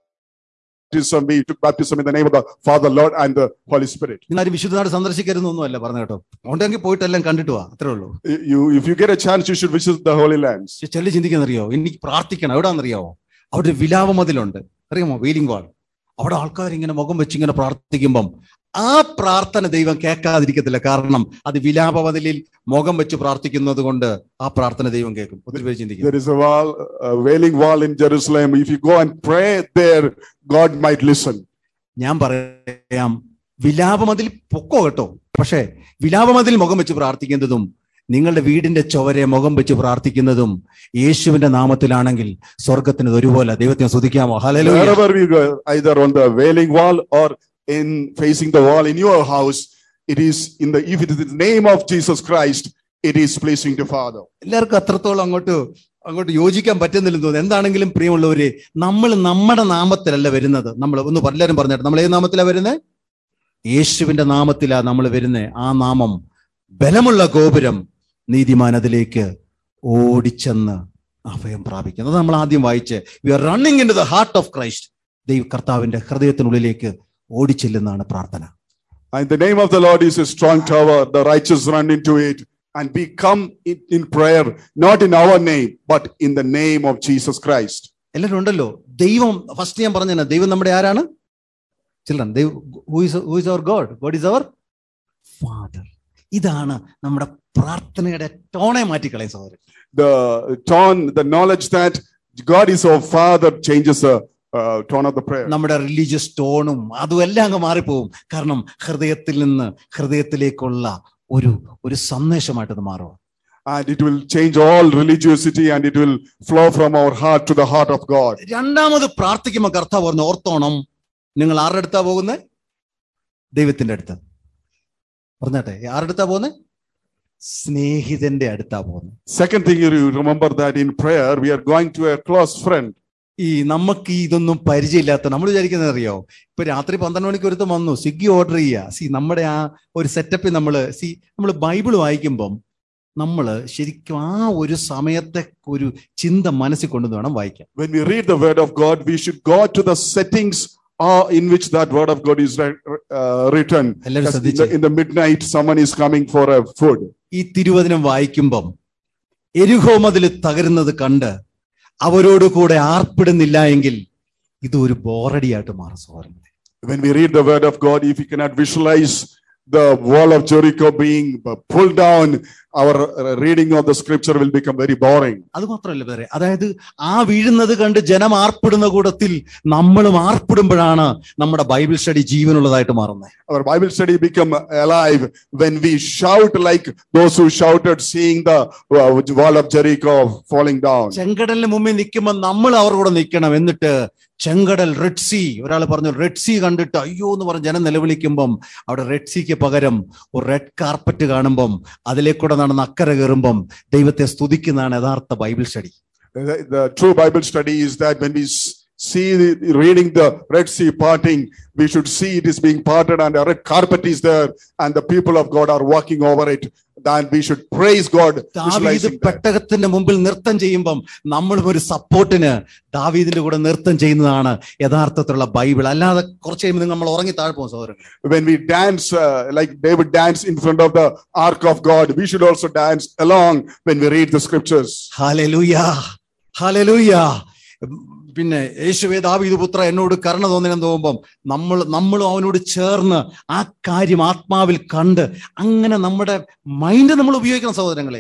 baptism. We took baptism in the name of the Father, Lord, and the Holy Spirit. ഇന്നാരും വിശുദ്ധനാട് സന്ദർശിക്കരുതെന്നൊന്നുമല്ല പറഞ്ഞു കേട്ടോ ഉണ്ടെങ്കിൽ പോയിട്ടെല്ലാം കണ്ടിട്ട് വാ അത്രേ ഉള്ളൂ You, if you get a chance, you should visit the Holy Lands. പക്ഷെ ചെല്ലി ചിന്തിക്കുന്നറിയോ എനിക്ക് പ്രാർത്ഥിക്കണം എവിടാന്നറിയാവോ അവിടെ ഒരു വിലാപമതിലുണ്ട് അറിയാമോ വീലിംഗ് വാൾ അവിടെ ആൾക്കാർ ഇങ്ങനെ മുഖം വെച്ച് ഇങ്ങനെ പ്രാർത്ഥിക്കുമ്പം ആ പ്രാർത്ഥന ദൈവം കേൾക്കാതിരിക്കത്തില്ല കാരണം അത് വിലാപമതിലിൽ മുഖം വെച്ച് പ്രാർത്ഥിക്കുന്നത് കൊണ്ട് ആ പ്രാർത്ഥന ദൈവം കേൾക്കും ഒത്തിരി പേര് ചിന്തിക്കും There is a wall, a wailing wall in Jerusalem. If you go and pray there, God might listen. ഞാൻ പറയാം വിലാപമതിൽ പൊക്കോ കേട്ടോ പക്ഷേ വിലാപമതിൽ മുഖം വെച്ച് പ്രാർത്ഥിക്കുന്നതും നിങ്ങളുടെ വീടിന്റെ ചുവരെ മുഖം വെച്ച് പ്രാർത്ഥിക്കുന്നതും യേശുവിന്റെ നാമത്തിലാണെങ്കിൽ സ്വർഗത്തിന് ഇത് ഒരുപോലെ ദൈവത്തെ സ്തുതിക്കാമോ ഹലലൂയ Wherever we go, either on the wailing wall or in facing the wall in your house, it is in the if it is in the name of Jesus Christ, it is pleasing to Father. എല്ലാവർക്കും അത്രത്തോളം അങ്ങോട്ട് അങ്ങോട്ട് യോജിക്കാൻ പറ്റുന്നില്ലെന്ന് തോന്നുന്നു എന്താണെങ്കിലും പ്രിയമുള്ളവര് നമ്മൾ നമ്മുടെ നാമത്തിലല്ല വരുന്നത് നമ്മൾ ഒന്ന് എല്ലാവരും പറഞ്ഞിട്ട് നമ്മൾ ഏത് നാമത്തിലാണ് വരുന്നത് യേശുവിന്റെ നാമത്തിലാ നമ്മൾ വരുന്നത് ആ നാമം ബലമുള്ള ഗോപുരം നീതിമാൻ അതിലേക്ക് ഓടിച്ചെന്ന് അഭയം പ്രാപിക്കും അത് നമ്മൾ ആദ്യം വായിച്ച് we are running in the heart of Christ ദൈവ കർത്താവിന്റെ ഹൃദയത്തിനുള്ളിലേക്ക് ഓടിച്ചെല്ലുന്നതാണ് പ്രാർത്ഥന And the name of the Lord is a strong tower. The righteous run into it. And we come in, in prayer, not in our name, but in the name of Jesus Christ. എല്ലാവരും ഉണ്ടല്ലോ ദൈവം first ഞാൻ പറഞ്ഞ ദൈവം നമ്മുടെ ആരാണ് children ദൈവം who is our God God is our father ഇതാണ് നമ്മുടെ പ്രാർത്ഥനയുടെ ടോണെ മാറ്റിക്കളയും സഹോദരൻ The tone, the knowledge that God is our Father changes the uh, tone of the prayer. നമ്മുടെ റിലീജിയസ് ടോണും അതും എല്ലാം അങ്ങ് മാറിപ്പോവും കാരണം ഹൃദയത്തിൽ നിന്ന് ഹൃദയത്തിലേക്കുള്ള ഒരു ഒരു സന്ദേശമായിട്ട് അത് മാറും And it will change all religiosity and it will flow from our heart to the heart of God. രണ്ടാമത് പ്രാർത്ഥിക്കുമ്പോൾ കർത്താവ് പറഞ്ഞു ഓർത്തോണം നിങ്ങൾ ആരുടെ അടുത്താ പോകുന്നത് ദൈവത്തിന്റെ അടുത്ത് പറഞ്ഞാട്ടെ ആരുടെ അടുത്താ പോകുന്നത് സ്നേഹിതന്റെ അടുത്താ പോകുന്നത് Second thing, you remember that in prayer, we are going to a close friend. ഈ നമുക്ക് ഈ ഇതൊന്നും പരിചയമില്ലാത്ത നമ്മൾ വിചാരിക്കുന്നത് അറിയോ ഇപ്പൊ രാത്രി പന്ത്രണ്ട് മണിക്ക് ഒരുത്തം വന്നു സ്വിഗ്ഗി ഓർഡർ ചെയ്യുക സി നമ്മുടെ ആ ഒരു സെറ്റപ്പിൽ നമ്മൾ സി നമ്മൾ ബൈബിൾ വായിക്കുമ്പം നമ്മൾ ശരിക്കും ആ ഒരു സമയത്തെ ഒരു ചിന്ത മനസ്സിൽ കൊണ്ടുവന്ന് വേണം വായിക്കാൻ When we read the word of God, we should go to the settings uh, in which that word of God is ri- uh, written. എല്ലാവരും As In ശ്രദ്ധിച്ച് the, in the midnight, someone is coming for a food. ഈ തിരുവചനം വായിക്കുമ്പം എരുഹോ മതിൽ തകരുന്നത് കണ്ട് അവരോട് കൂടെ ആർപ്പിടുന്നില്ല എങ്കിൽ ഇത് ഒരു ബോറടിയായിട്ട് മാറും സോദരങ്ങളെ When we read the word of God, if we cannot visualize the wall of Jericho being pulled down, our uh, reading of the scripture will become very boring. അത് മാത്രമല്ല വേറെ അതായത് ആ വീഴുന്നത് കണ്ട് ജനം ആർപ്പിടുന്ന കൂടത്തിൽ നമ്മളും ആർപ്പിടുമ്പോഴാണ് നമ്മുടെ ബൈബിൾ സ്റ്റഡി ജീവനുള്ളതായിട്ട് മാറുന്നത് Our Bible study become alive when we shout like those who shouted seeing the uh, wall of Jericho falling down. ചെങ്കടലിന് മുമ്പിൽ നിൽക്കുമ്പോൾ നമ്മൾ അവരുടെ കൂടെ നിൽക്കണം എന്നിട്ട് ചെങ്കടൽ റെഡ് സീ ഒരാൾ പറഞ്ഞു റെഡ് സീ കണ്ടിട്ട് അയ്യോ എന്ന് പറഞ്ഞ് ജനം നിലവിളിക്കുമ്പം അവിടെ റെഡ് സീക്ക് പകരം ഒരു റെഡ് കാർപ്പറ്റ് കാണുമ്പം അതിലേക്കൂടെ നടന്ന് അക്കരെ കയറുമ്പം ദൈവത്തെ സ്തുതിക്കുന്നതാണ് യഥാർത്ഥ Bible study The, the true Bible study is that when we s- see the, reading the Red Sea parting, we should see it is being parted and a red carpet is there and the people of God are walking over it. Then we should praise God. Daveed visualizing that. പെട്ടകത്തിന്റെ മുമ്പിൽ നൃത്തം ചെയ്യുമ്പം നമ്മളും ഒരു സപ്പോർട്ടിന് ദാവീദിന്റെ കൂടെ നൃത്തം ചെയ്യുന്നതാണ് യഥാർത്ഥത്തിലുള്ള ബൈബിൾ അല്ലാതെ കുറച്ച് കഴിയുമ്പോൾ നമ്മൾ ഉറങ്ങി താഴെ പോകും സഹോദരൻ When we dance uh, like David danced in front of the ark of God, we should also dance along when we read the scriptures. Hallelujah hallelujah പിന്നെ യേശുവേ ദാവീദ് പുത്ര എന്നോട് കരുണ തോന്നിനെന്ന് തോന്നുമ്പം നമ്മൾ നമ്മളും അവനോട് ചേർന്ന് ആ കാര്യം ആത്മാവിൽ കണ്ട് അങ്ങനെ നമ്മുടെ മൈൻഡ് നമ്മൾ ഉപയോഗിക്കണം സഹോദരങ്ങളെ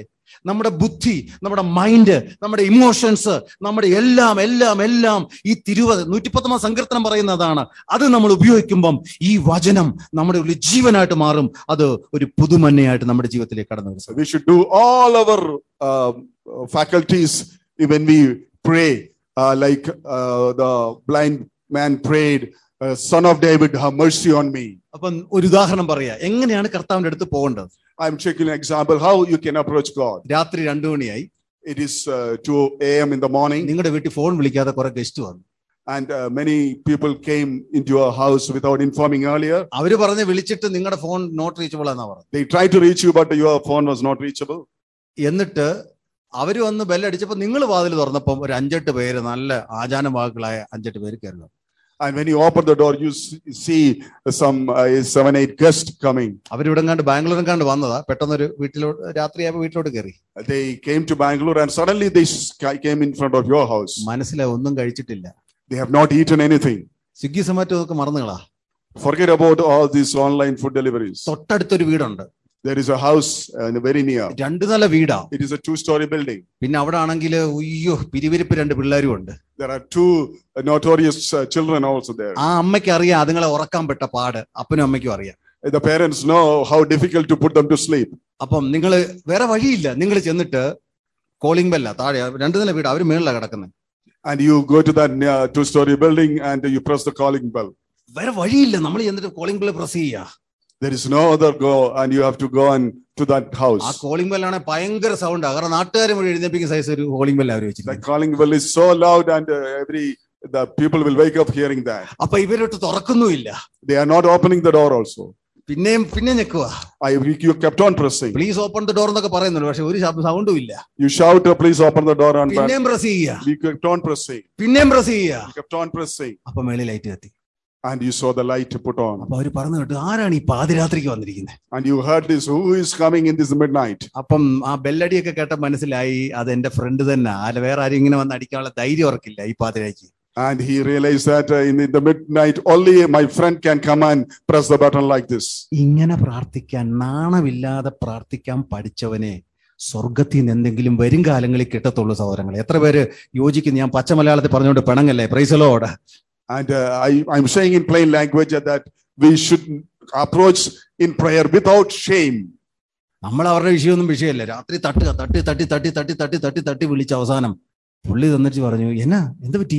നമ്മുടെ ബുദ്ധി നമ്മുടെ മൈൻഡ് നമ്മുടെ ഇമോഷൻസ് നമ്മുടെ എല്ലാം എല്ലാം എല്ലാം ഈ തിരുവത് നൂറ്റിപ്പത്തൊമ്പത് സങ്കീർത്തനം പറയുന്നതാണ് അത് നമ്മൾ ഉപയോഗിക്കുമ്പം ഈ വചനം നമ്മുടെ ഉള്ളിൽ ജീവനായിട്ട് മാറും അത് ഒരു പുതുമന്നയായിട്ട് നമ്മുടെ ജീവിതത്തിലേക്ക് കടന്നു വരും So we should do all our um, faculties when we pray, uh, like uh, the blind man prayed, uh, Son of David, have mercy on me. അപ്പം ഒരു ഉദാഹരണം പറയാ എങ്ങനെയാണ് കർത്താവിന്റെ അടുത്ത് പോകേണ്ടത് I'm taking an example how you can approach God. രാത്രി രണ്ടു മണിയായി It is uh, 2 a.m. in the morning, നിങ്ങളുടെ വീട്ടിൽ ഫോൺ വിളിക്കാതെ കുറെ ഗസ്റ്റ് വന്നു and uh, many people came into your house without informing earlier. അവര് പറഞ്ഞ് വിളിച്ചിട്ട് നിങ്ങളുടെ ഫോൺ നോട്ട് റീച്ചബിൾ എന്നാ പറഞ്ഞു They tried to reach you, but your phone was not reachable. എന്നിട്ട് അവര് വന്ന് ബെല്ലടിച്ചപ്പോ നിങ്ങൾ വാതിൽ തുറന്നപ്പം ഒരു അഞ്ചെട്ട് പേര് നല്ല ആചാനവാക്കുകളായ അഞ്ചെട്ട് പേര് കയറുന്നു And when you open the door, you s- see some uh, seven, eight guests coming. അവരിവിടെങ്ങാണ്ട് ബാംഗ്ലൂരെങ്ങാണ്ട് വന്നതാ പെട്ടെന്നൊരു വീട്ടിലോട്ട് രാത്രിയായപ്പോ വീട്ടിലോട്ട് കയറി They came to Bangalore, and suddenly they s- came in front of your house. മനസ്സിലായി ഒന്നും കഴിച്ചിട്ടില്ല They have not eaten anything. Swiggy Zomato ഒക്കെ മറന്നുകളാ Forget about all these online food deliveries. തൊട്ടടുത്തൊരു വീടുണ്ട് There is a house uh, very near. രണ്ടു നില വീടാ It is a two-story building. പിന്നെ അവിടെ ആണെങ്കിൽ ഉയ്യോ പിരിവിരിപ്പ് രണ്ട് പിള്ളേരും ഉണ്ട് There are two uh, notorious uh, children also there. ആ അമ്മയ്ക്ക് അറിയാം അതുങ്ങളെ ഉറക്കാൻ പെട്ട പാട് അപ്പനും അമ്മയ്ക്കും അറിയാം The parents know how difficult to put them to sleep. അപ്പം നിങ്ങൾ വേറെ വഴിയില്ല നിങ്ങൾ ചെന്നിട്ട് കോളിംഗ് ബെല്ല താഴെ രണ്ടു നില വീട് അവർ മേളിലാണ് കിടക്കുന്നത് And you go to that uh, two-story building and you press the calling bell. വേറെ വഴിയില്ല നമ്മൾ ചെന്നിട്ട് കോളിംഗ് ബെല്ല് പ്രസ് ചെയ്യുക There is no other go, and you have to go on to that ആ house. കോളിംഗ് ബെല്ലാണ് ഭയങ്കര സൗണ്ടാ കാരണം നാട്ടുകാർ മുഴുവൻ എഴുന്നേപ്പിക്കുന്ന സൈസ് ഒരു കോളിംഗ് ബെല്ല് അവർ The വെച്ചിട്ടുണ്ട് calling bell is so loud, and uh, every the people will wake up hearing that. അപ്പൊ ഇവരോട്ട് തുറക്കുന്നുമില്ല They are not opening the door also. പിന്നെയും പിന്നെ ഞെക്കുക I, you kept on pressing. Please open the door എന്നൊക്കെ പറയുന്നുള്ളൂ പക്ഷെ ഒരു സൗണ്ടും ഇല്ല You shout, "Uh, please open the door, and back. പിന്നെയും പ്രസ് ചെയ്യുക we kept on pressing. പിന്നെയും പ്രസ് ചെയ്യുക We kept on pressing, അപ്പൊ മേളിൽ ലൈറ്റ് കത്തി and you saw the light put on. അപ്പൊ അവര് പറഞ്ഞു കേട്ടു ആരാണ് ഈ പാതിരാത്രിക്ക് വന്നിരിക്കുന്നത് And you heard this, who is coming in this midnight? അപ്പം ആ ബെല്ലടിയൊക്കെ കേട്ട മനസ്സിലായി അത് എന്റെ ഫ്രണ്ട് തന്നെ അല്ല വേറെ ആരും ഇങ്ങനെ വന്ന് അടിക്കാനുള്ള ധൈര്യം ഉറക്കില്ല ഈ പാതിരായ്ക്ക് And he realized that uh, in the midnight, only my friend can come and press the button like this. ഇങ്ങനെ പ്രാർത്ഥിക്കാൻ നാണമില്ലാതെ പ്രാർത്ഥിക്കാൻ പഠിച്ചവനെ സ്വർഗത്തിൽ നിന്ന് എന്തെങ്കിലും വരും കാലങ്ങളിൽ കിട്ടത്തുള്ളൂ സഹോദരങ്ങൾ എത്ര പേര് യോജിക്കുന്നു ഞാൻ പച്ച മലയാളത്തിൽ പറഞ്ഞുകൊണ്ട് പിണങ്ങല്ലേ പ്രൈസലോട് And uh, I, I'm saying in plain language that we should approach in prayer without shame. നമ്മൾ അവരുടെ വിഷയമൊന്നും വിഷയമല്ല രാത്രി തട്ടുക തട്ടി തട്ടി തട്ടി തട്ടി തട്ടി തട്ടി തട്ടി വിളിച്ച അവസാനം പുള്ളി തന്നിട്ട് പറഞ്ഞു എന്നാ എന്ത് പറ്റി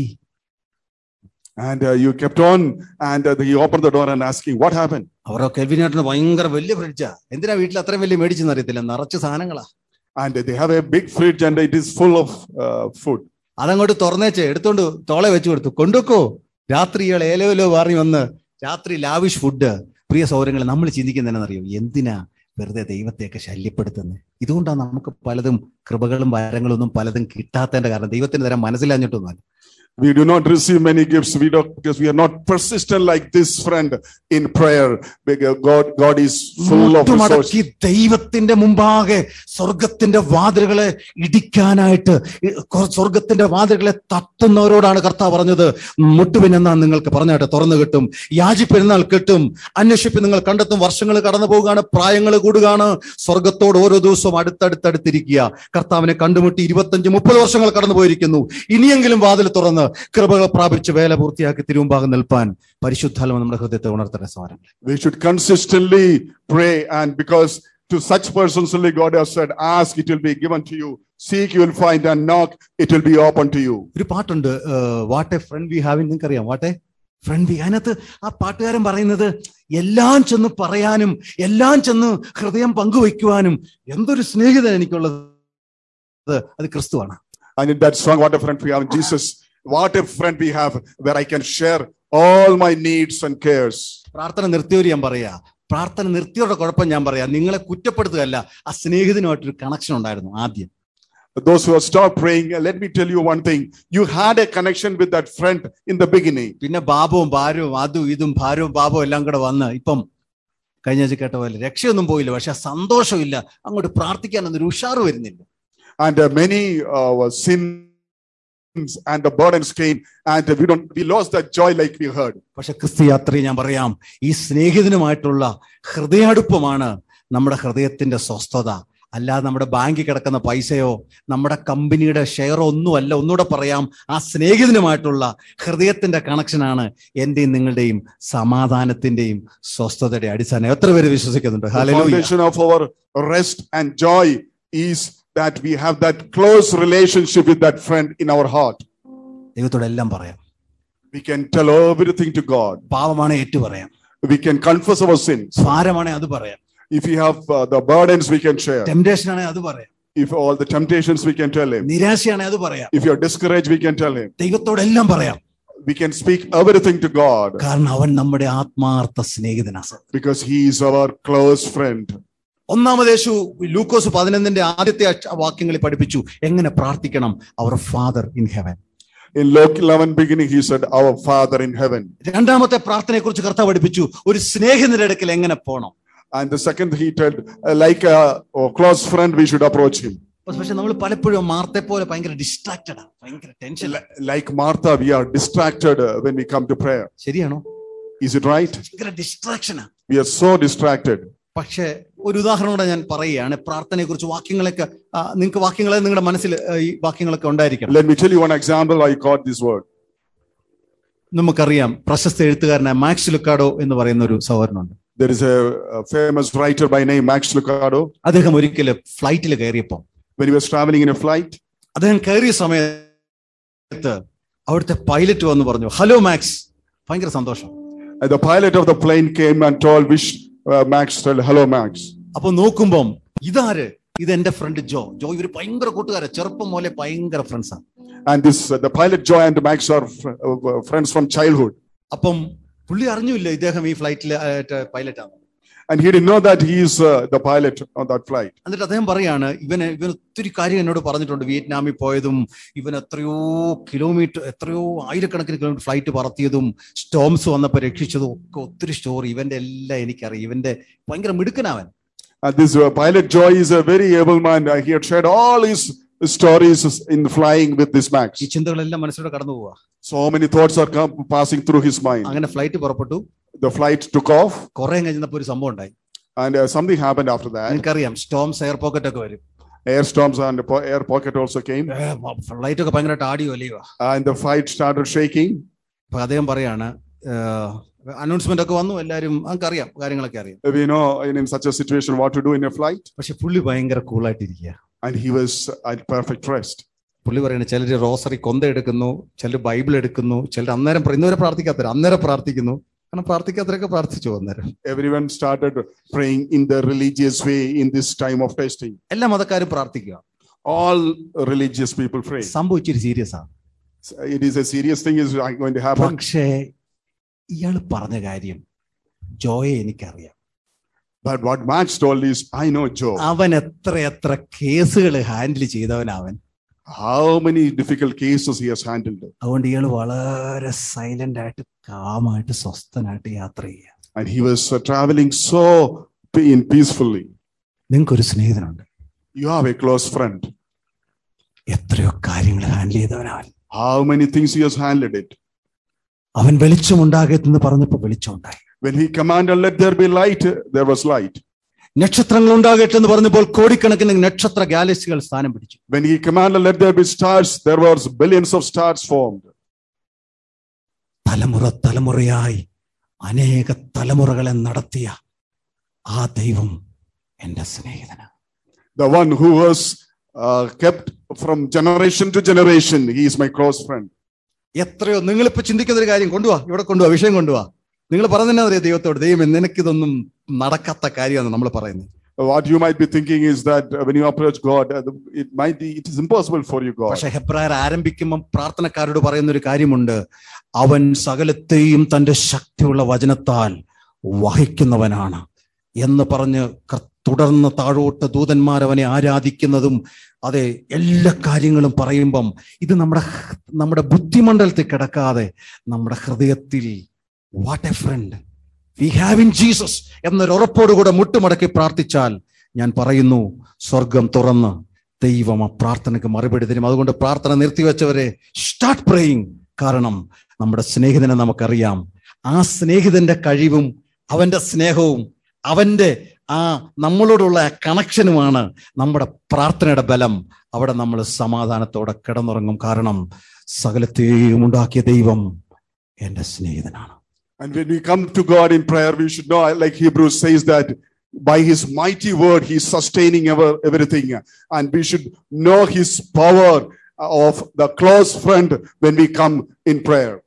And uh, you kept on, and uh, he opened the door and asking, What happened? അവരുടെ കെൽവിനാട്ടിന് ഭയങ്കര വലിയ ഫ്രിഡ്ജാ എന്തിനാ വീട്ടിൽ അത്രയും വലിയ മേടിച്ചെന്ന് അറിയത്തില്ല നിറച്ച് സാധനങ്ങളാ And they have a big fridge and it is full of uh, food. അതങ്ങോട്ട് തുറന്നേച്ച് എടുത്തോണ്ട് തോളെ വെച്ച് കൊടുത്തു കൊണ്ടുവെക്കോ രാത്രി ഇയാൾ ഏലോലോ വാറി വന്ന് രാത്രി ലാവിഷ് ഫുഡ് പ്രിയ സൗരങ്ങൾ നമ്മൾ ചിന്തിക്കുന്നതെന്നറിയോ എന്തിനാ വെറുതെ ദൈവത്തെയൊക്കെ ശല്യപ്പെടുത്തുന്നത് ഇതുകൊണ്ടാണ് നമുക്ക് പലതും കൃപകളും വരങ്ങളൊന്നും പലതും കിട്ടാത്തതിന്റെ കാരണം ദൈവത്തിന് തരാൻ മനസ്സിലാഞ്ഞിട്ടൊന്നും We do not receive many gifts we don't, because we are not persistent like this friend in prayer. Because God, God is full of resources. മുട്ടുമടക്കി ദൈവത്തിന്റെ മുമ്പാകെ സ്വർഗത്തിന്റെ വാതിലുകളെ ഇടിക്കാനായിട്ട് ഈ കൊ- സ്വർഗത്തിന്റെ വാതിലുകളെ തട്ടുന്നവരോടാണ് കർത്താവ് പറഞ്ഞത് മുട്ടുവിനെന്നാ നിങ്ങൾക്ക് പറഞ്ഞാട്ടെ തുറന്നു കിട്ടും യാചിപ്പെരുന്നാൾ കിട്ടും അന്വേഷിപ്പ് നിങ്ങൾ കണ്ടെത്തും വർഷങ്ങൾ കടന്നു പോവുകയാണ് പ്രായങ്ങൾ കൂടുകയാണ് സ്വർഗത്തോട് ഓരോ ദിവസവും അടുത്തടുത്തടുത്തിരിക്കുക കർത്താവിനെ കണ്ടുമുട്ടി ഇരുപത്തഞ്ച് മുപ്പത് വർഷങ്ങൾ കടന്നു പോയിരിക്കുന്നു ഇനിയെങ്കിലും വാതിൽ തുറന്ന് കൃപകൾ പ്രാപിച്ച് വേല പൂർത്തിയാക്കി തിരുമുമ്പാകെ നിൽപ്പാൻ പരിശുദ്ധാത്മ നമ്മുടെ ഹൃദയത്തെ ഉണർത്തട്ടെ സ്വാരം We should consistently pray, and because to such persons only God has said, Ask, it will be given to you. Seek, you will find, and knock, it will be open to you. ഒരു പാട്ടുണ്ട് what a friend we have നിങ്ങൾക്ക് അറിയാം what a friend V അതിനകത്ത് ആ പാട്ടുകാരൻ പറയുന്നത് എല്ലാം ചെന്ന് പറയാനും എല്ലാം ചെന്ന് ഹൃദയം പങ്കുവയ്ക്കുവാനും എന്തൊരു സ്നേഹിതൻ എനിക്കുള്ളത് അത് ക്രിസ്തുവാണ് And in that song, What a friend we have in Jesus, what a friend we have where I can share all my needs and cares. പ്രാർത്ഥന നിർത്തിയവര് ഞാൻ പറയാ പ്രാർത്ഥന നിർത്തിയവരുടെ കുഴപ്പം ഞാൻ പറയാം നിങ്ങളെ കുറ്റപ്പെടുത്തുകയല്ല ആ സ്നേഹിതനുമായിട്ടൊരു കണക്ഷൻ ഉണ്ടായിരുന്നു ആദ്യം Those who have stopped praying, let me tell you one thing. You had a connection with that friend in the beginning. പിന്നെ ബാബവും ഭാരവും അതും ഇതും ഭാരവും ബാബവും എല്ലാം കൂടെ വന്ന് ഇപ്പം കഴിഞ്ഞ ആഴ്ച കേട്ട പോലെ രക്ഷയൊന്നും പോയില്ല പക്ഷെ ആ സന്തോഷമില്ല അങ്ങോട്ട് പ്രാർത്ഥിക്കാനൊന്നും ഒരു ഉഷാറ് വരുന്നില്ല And uh, many uh, sins and the burdens came, and we don't we lost that joy like we heard. പക്ഷെ ക്രിസ്തു യാത്രയെ ഞാൻ പറയാം ഈ സ്നേഹിതനുമായിട്ടുള്ള ഹൃദയാടുപ്പമാണ് നമ്മുടെ ഹൃദയത്തിന്റെ സ്വസ്ഥത അല്ലാതെ നമ്മുടെ ബാങ്കിൽ കിടക്കുന്ന പൈസയോ നമ്മുടെ കമ്പനിയുടെ ഷെയറോ ഒന്നുമല്ല ഒന്നുകൂടെ പറയാം ആ സ്നേഹിതനുമായിട്ടുള്ള ഹൃദയത്തിന്റെ കണക്ഷനാണ് എന്റെയും നിങ്ങളുടെയും സമാധാനത്തിന്റെയും സ്വസ്ഥതയുടെ അടിസ്ഥാനം എത്ര പേര് വിശ്വസിക്കുന്നുണ്ട് The hallelujah foundation of our rest and joy is that we have that close relationship with that friend in our heart. ദൈവത്തോട് എല്ലാം പറയാം We can tell everything to God. പാപമാണ് ഏറ്റു പറയാം We can confess our sins. ഭാരമാണെ അത് പറയാം If we have uh, the burdens, we can share. Temptation ആണെ അത് പറയാം If all the temptations, we can tell Him. നിരാശയാണെ അത് പറയാം If you're discouraged, we can tell Him. ദൈവത്തോട് എല്ലാം പറയാം We can speak everything to God കാരണം അവൻ നമ്മുടെ ആത്മാർത്ഥ സ്നേഹിതനാണ് because He is our close friend. ഒന്നാമത് യേശു ലൂക്കോസ് പതിനൊന്നിന്റെ ആദ്യത്തെ അക്ഷ- വാക്യങ്ങളിൽ പഠിപ്പിച്ചു എങ്ങനെ പ്രാർത്ഥിക്കണം our father in heaven In Luke 11 beginning, He said, Our Father in heaven. രണ്ടാമത്തെ പ്രാർത്ഥനയെ കുറിച്ച് കർത്താവ് പഠിപ്പിച്ചു ഒരു സ്നേഹിതന്റെ അടുക്കൽ എങ്ങനെ പോകണം And the second, He told, uh, like a, a close friend, we should approach Him. പക്ഷെ നമ്മൾ പലപ്പോഴും മാർത്തെ പോലെ ഭയങ്കര ഡിസ്ട്രാക്റ്റഡ് ഭയങ്കര tension Li- Like Martha, we are distracted uh, when we come to prayer. ശരിയാണോ Is it right? ഭയങ്കര ഡിസ്ട്രാക്ഷനാ We are so distracted. പക്ഷേ ഒരു ഉദാഹരണം കൂടെ ഞാൻ പറയുകയാണ് പ്രാർത്ഥനയെ കുറിച്ച് വാക്യങ്ങളൊക്കെ ആ, നിങ്ങൾക്ക് വാക്യങ്ങളെ നിങ്ങളുടെ മനസ്സിൽ ആ, ഈ വാക്യങ്ങളൊക്കെ ഉണ്ടായിരിക്കണം Let me tell you one example. I got this word. നമുക്കറിയാം പ്രശസ്ത എഴുത്തുകാരനായ മാക്സ് ലുക്കാഡോ എന്ന് പറയുന്ന ഒരു സഹോദരനുണ്ട് There is a, a famous writer by name Max Lucado. അദ്ദേഹം ഒരിക്കൽ ഫ്ലൈറ്റിൽ കയറിയപ്പോൾ When he was traveling in a flight, അദ്ദേഹം കയറിയ സമയത്ത് അവിടുത്തെ പൈലറ്റ് വന്ന് പറഞ്ഞു ഹലോ മാക്സ് ഭയങ്കര സന്തോഷം and the pilot of the plane came and told Wish uh, Max, told, "Hello, Max." അപ്പൊ നോക്കുമ്പം ഇതാര് ഇത് എന്റെ ഫ്രണ്ട് ജോ ജോ ഇവര് ഭയങ്കര കൂട്ടുകാരെ ചെറുപ്പം പോലെ ഭയങ്കര ഫ്രണ്ട്സാണ് And this, uh, the pilot Joy and Max are fr- uh, friends from childhood. അപ്പം പുള്ളി അറിഞ്ഞില്ല ഇദ്ദേഹം ഈ ഫ്ലൈറ്റിൽ പൈലറ്റ് ആണ് And he didn't know that he is uh, the pilot on that flight. എന്നിട്ട് അദ്ദേഹം പറയാണ് ഇവന് ഇവൻ ഒത്തിരി കാര്യം എന്നോട് പറഞ്ഞിട്ടുണ്ട് വിയറ്റ്നാമിൽ പോയതും ഇവൻ എത്രയോ കിലോമീറ്റർ എത്രയോ ആയിരക്കണക്കിന് കിലോമീറ്റർ ഫ്ലൈറ്റ് പറത്തിയതും സ്റ്റോംസ് വന്നപ്പോൾ രക്ഷിച്ചതും ഒക്കെ ഒത്തിരി സ്റ്റോറി ഇവന്റെ എല്ലാം എനിക്കറിയാം ഇവന്റെ ഭയങ്കര മിടുക്കനാവൻ And this uh, pilot Joy is a very able man. Uh, he had shared all his stories in flying with this Max. ഈ ചിന്തകളെല്ലാം മനസ്സിലൂടെ കടന്നു പോവുക So many thoughts are come, passing through his mind. അങ്ങനെ flight പുറപ്പെട്ടു The flight took off, കുറെ കഴിഞ്ഞപ്പോൾ ഒരു സംഭവം ഉണ്ടായി and uh, something happened after that. നിനക്കറിയാം സ്റ്റോംസ് എയർ പോക്കറ്റ് ഒക്കെ വരും Air storms and the po- air pocket also came, flight ഒക്കെ ഭയങ്കരമായിട്ട് ആടിയോ അല്ലയോ and the flight started shaking. അപ്പൊ അദ്ദേഹം പറയാണ് അനൗൺസ്മെന്റ് ഒക്കെ വന്നു എല്ലാവരും നമുക്കറിയാം കാര്യങ്ങളൊക്കെ അറിയാം We know in, in such a situation what to do in a flight, പക്ഷെ പുള്ളി ഭയങ്കര കൂളായിട്ടിരിക്കുക and he was at perfect rest. പുള്ളി പറയുന്നത് ചിലർ റോസറി കൊന്ത എടുക്കുന്നു ചിലർ ബൈബിൾ എടുക്കുന്നു ചിലർ അന്നേരം പ്ര- ഇന്നുവരെ പ്രാർത്ഥിക്കാത്തവർ അന്നേരം പ്രാർത്ഥിക്കുന്നു കാരണം പ്രാർത്ഥിക്കാത്തവരൊക്കെ പ്രാർത്ഥിച്ചു അന്നേരം Everyone started praying in the religious way in this time of testing. എല്ലാ മതക്കാരും പ്രാർത്ഥിക്കുക All religious people pray. സംഭവിച്ചൊരു സീരിയസ് ആണ് It is a serious thing is going to happen. പക്ഷേ ഇയാൾ പറഞ്ഞ കാര്യം ജോയെ എനിക്കറിയാം But what Max told is, I know Joe. അവൻ എത്ര എത്ര കേസുകൾ ഹാൻഡിൽ ചെയ്തവനവൻ How many difficult cases he has handled. അതുകൊണ്ട് ഇയാൾ വളരെ സൈലന്റ് ആയിട്ട് കാമായിട്ട് സ്വസ്ഥനായിട്ട് യാത്ര ചെയ്യുക And he was uh, traveling so pe- in peacefully. നിങ്ങൾക്കൊരു സ്നേഹിതനുണ്ട് You have a close friend. എത്രയോ കാര്യങ്ങൾ ഹാൻഡിൽ ചെയ്തവനവൻ How many things he has handled it. അവൻ വെളിച്ചമുണ്ടാകത്തെന്ന് പറഞ്ഞപ്പോ വെളിച്ചമുണ്ടായി When he commanded, let there be light, there was light. നക്ഷത്രങ്ങൾ ഉണ്ടാകട്ടെ എന്ന് പറഞ്ഞപ്പോൾ കോടിക്കണക്കിന് നക്ഷത്ര ഗാലക്സികൾ സ്ഥാനം പിടിച്ചു When he commanded, let there be stars, there was billions of stars formed. തലമുറ തലമുറയായി അനേക തലമുറകളെ നടത്തിയ ആ ദൈവം എന്റെ സ്നേഹിതനാണ് The one who was uh, kept from generation to generation, he is my close friend. എത്രയോ നിങ്ങളിപ്പോ ചിന്തിക്കുന്ന ഒരു കാര്യം കൊണ്ടുവാ ഇവിടെ കൊണ്ടുവാ വിഷയം കൊണ്ടുവാ നിങ്ങൾ പറഞ്ഞാൽ അറിയാം ദൈവത്തോട് ദൈവം നിനക്കിതൊന്നും നടക്കാത്ത കാര്യമാണ് നമ്മൾ പറയുന്നത് What you might be thinking is that uh, when you approach God, uh, it might be, it is impossible for you, God. പക്ഷെ ഹെബ്രായർ ആരംഭിക്കുമ്പോൾ പ്രാർത്ഥനക്കാരോട് പറയുന്ന ഒരു കാര്യമുണ്ട് അവൻ സകലത്തെയും തന്റെ ശക്തിയുള്ള വചനത്താൽ വഹിക്കുന്നവനാണ് എന്ന് പറഞ്ഞ് കർ- തുടർന്ന് താഴോട്ട് ദൂതന്മാർ അവനെ ആരാധിക്കുന്നതും അതെ എല്ലാ കാര്യങ്ങളും പറയുമ്പം ഇത് നമ്മുടെ ഹ്- നമ്മുടെ ബുദ്ധിമണ്ഡലത്തിൽ കിടക്കാതെ നമ്മുടെ ഹൃദയത്തിൽ what a friend we have in Jesus എന്നൊരു ഉറപ്പോടുകൂടെ മുട്ടുമടക്കി പ്രാർത്ഥിച്ചാൽ ഞാൻ പറയുന്നു സ്വർഗം തുറന്ന് ദൈവം ആ പ്രാർത്ഥനയ്ക്ക് മറുപടി തരും അതുകൊണ്ട് പ്രാർത്ഥന നിർത്തിവെച്ചവരെ സ്റ്റാർട്ട് പ്രേയിങ് കാരണം നമ്മുടെ സ്നേഹിതനെ നമുക്കറിയാം ആ സ്നേഹിതന്റെ കഴിവും അവന്റെ സ്നേഹവും അവന്റെ ആ നമ്മളോടുള്ള കണക്ഷനുമാണ് നമ്മുടെ പ്രാർത്ഥനയുടെ ബലം അവിടെ നമ്മൾ സമാധാനത്തോടെ കിടന്നുറങ്ങും കാരണം സകലത്തെയും ഉണ്ടാക്കിയ ദൈവം എൻ്റെ സ്നേഹിതനാണ് And when we come to God in prayer, we should know, like Hebrews says, that by his mighty word, he's sustaining ever, everything. And we should know his power of the close friend when we come in prayer.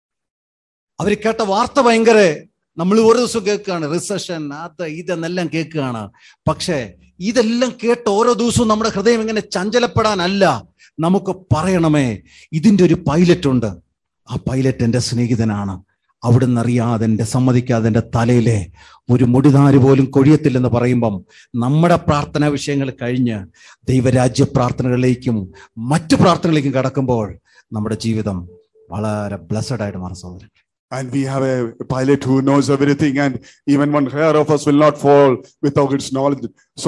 അവർ കേട്ട വാർത്ത ഭയങ്കര നമ്മൾ ഓരോ ദിവസവും കേൾക്കുകയാണ് recession അത് ഇതെന്നെല്ലാം കേൾക്കുകയാണ് പക്ഷേ ഇതെല്ലാം കേട്ട് ഓരോ ദിവസവും നമ്മുടെ ഹൃദയം ഇങ്ങനെ ചഞ്ചലപ്പെടാനല്ല നമുക്ക് പറയണമേ ഇതിൻ്റെ ഒരു പൈലറ്റ് ഉണ്ട് ആ പൈലറ്റ് എൻ്റെ സ്നേഹിതനാണ് അവിടുന്ന് അറിയാതെ എൻ്റെ സമ്മതിക്കാതെ എൻ്റെ തലയിലെ ഒരു മുടിനാര് പോലും കൊഴിയത്തില്ലെന്ന് പറയുമ്പം നമ്മുടെ പ്രാർത്ഥനാ വിഷയങ്ങൾ കഴിഞ്ഞ് ദൈവരാജ്യ പ്രാർത്ഥനകളിലേക്കും മറ്റു പ്രാർത്ഥനകളിലേക്കും കടക്കുമ്പോൾ നമ്മുടെ ജീവിതം വളരെ ബ്ലസ്സഡ് ആയിട്ട് മാറും സഹോദരൻ And we have a pilot who knows everything, and even one hair of us will not fall without his knowledge. So,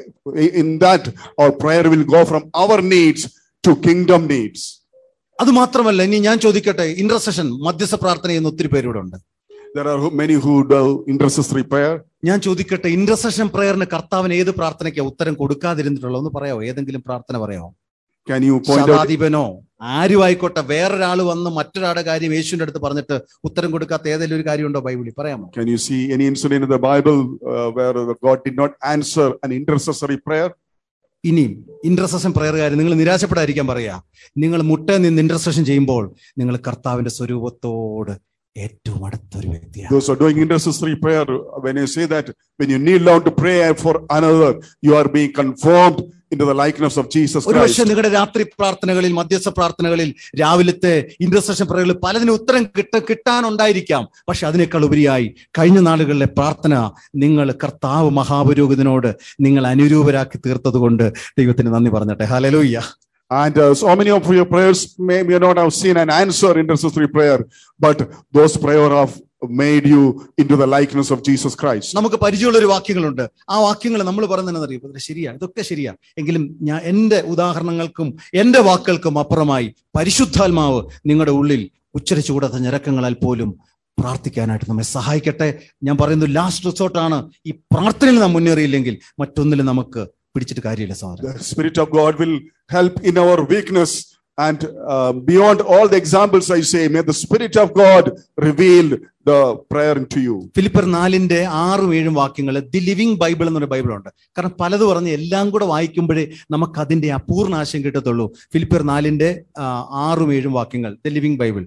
in that, our prayer will go from our needs to kingdom needs. അത് മാത്രമല്ല ഇനി ഞാൻ ചോദിക്കട്ടെ intercession മധ്യസ്ഥ പ്രാർത്ഥന ചെയ്യുന്ന ഒത്തിരി പേരിവിടെ ഉണ്ട് There are who- many who do intercessory prayer. ഞാൻ ചോദിക്കട്ടെ ഇന്റർസെഷൻ പ്രയറിന് കർത്താവിന് ഏത് പ്രാർത്ഥനയ്ക്ക് ഉത്തരം കൊടുക്കാതിരുന്നിട്ടുള്ളൂ ഒന്ന് പറയാമോ ഏതെങ്കിലും പ്രാർത്ഥന പറയാമോ Can you point out? ശതാധിപനോ ആരും ആയിക്കോട്ടെ വേറൊരാൾ വന്ന് മറ്റൊരാളുടെ കാര്യം യേശുവിന്റെ അടുത്ത് പറഞ്ഞിട്ട് ഉത്തരം കൊടുക്കാത്ത ഏതെങ്കിലും ഒരു കാര്യമുണ്ടോ ബൈബിളിൽ പറയാമോ Can you see any incident in the Bible uh, where God did not answer an intercessory prayer? ഇനിയും ഇന്റർസെഷൻ പ്രയറുകാർ നിങ്ങൾ നിരാശപ്പെടാതിരിക്കാൻ പറയാ നിങ്ങൾ മുട്ട നിന്ന് ഇന്റർസെഷൻ ചെയ്യുമ്പോൾ നിങ്ങൾ കർത്താവിന്റെ സ്വരൂപത്തോട് ഏറ്റവും അടുത്തൊരു വ്യക്തിയാണ് Those who are doing intercessory prayer, when you say that, when you kneel down to pray for another, you are being conformed into the likeness of Jesus ഒരു പക്ഷേ Christ. നിങ്ങളുടെ രാത്രി പ്രാർത്ഥനകളിൽ മധ്യസ്ഥ പ്രാർത്ഥനകളിൽ രാവിലത്തെ ഇന്റർസെഷൻ പ്രയറുകളിൽ പലതിനും ഉത്തരം കിട്ട കിട്ടാനുണ്ടായിരിക്കാം പക്ഷെ അതിനേക്കാൾ ഉപരിയായി കഴിഞ്ഞ നാളുകളിലെ പ്രാർത്ഥന നിങ്ങൾ കർത്താവ് മഹാപുരോഹിതനോട് നിങ്ങൾ അനുരൂപരാക്കി തീർത്തത് കൊണ്ട് ദൈവത്തിന് നന്ദി പറഞ്ഞട്ടെ hallelujah And uh, so many of your prayers may, may not have seen an answer intercessory prayer, but those prayer have made you into the likeness of Jesus Christ. നമുക്ക് പരിചയമുള്ള ഒരു വാക്യങ്ങളുണ്ട് ആ വാക്യങ്ങൾ നമ്മൾ പറയുന്നതെന്നറിയും ഇത് ശരിയാ ഇതൊക്കെ ശരിയാ എങ്കിലും ഞാൻ എൻ്റെ ഉദാഹരണങ്ങൾക്കും എൻ്റെ വാക്കുകൾക്കും അപ്പുറമായി പരിശുദ്ധാത്മാവ് നിങ്ങളുടെ ഉള്ളിൽ ഉച്ചരിച്ചുകൂടാത്ത ഞരക്കങ്ങളാൽ പോലും പ്രാർത്ഥിക്കാനായിട്ട് നമ്മെ സഹായിക്കട്ടെ ഞാൻ പറയുന്നു ലാസ്റ്റ് റിസോർട്ടാണ് ഈ പ്രാർത്ഥനയിൽ നാം മുന്നേറിയില്ലെങ്കിൽ മറ്റൊന്നിലും നമുക്ക് പിടിച്ചിട്ട് കാര്യമില്ല സഹോദരൻ The Spirit of God will help in our weakness. And uh, beyond all the examples I say, may the Spirit of God reveal the prayer into you. ഫിലിപ്പർ നാലിന്റെ ആറും ഏഴും വാക്യങ്ങൾ ദി ലിവിങ് ബൈബിൾ എന്നൊരു ബൈബിളുണ്ട് കാരണം പലത് പറഞ്ഞ് എല്ലാം കൂടെ വായിക്കുമ്പോഴേ നമുക്ക് അതിന്റെ അപൂർണ ആശയം കിട്ടത്തുള്ളൂ ഫിലിപ്പർ നാലിന്റെ ആ, ആറും ഏഴും വാക്യങ്ങൾ ദി ലിവിങ് ബൈബിൾ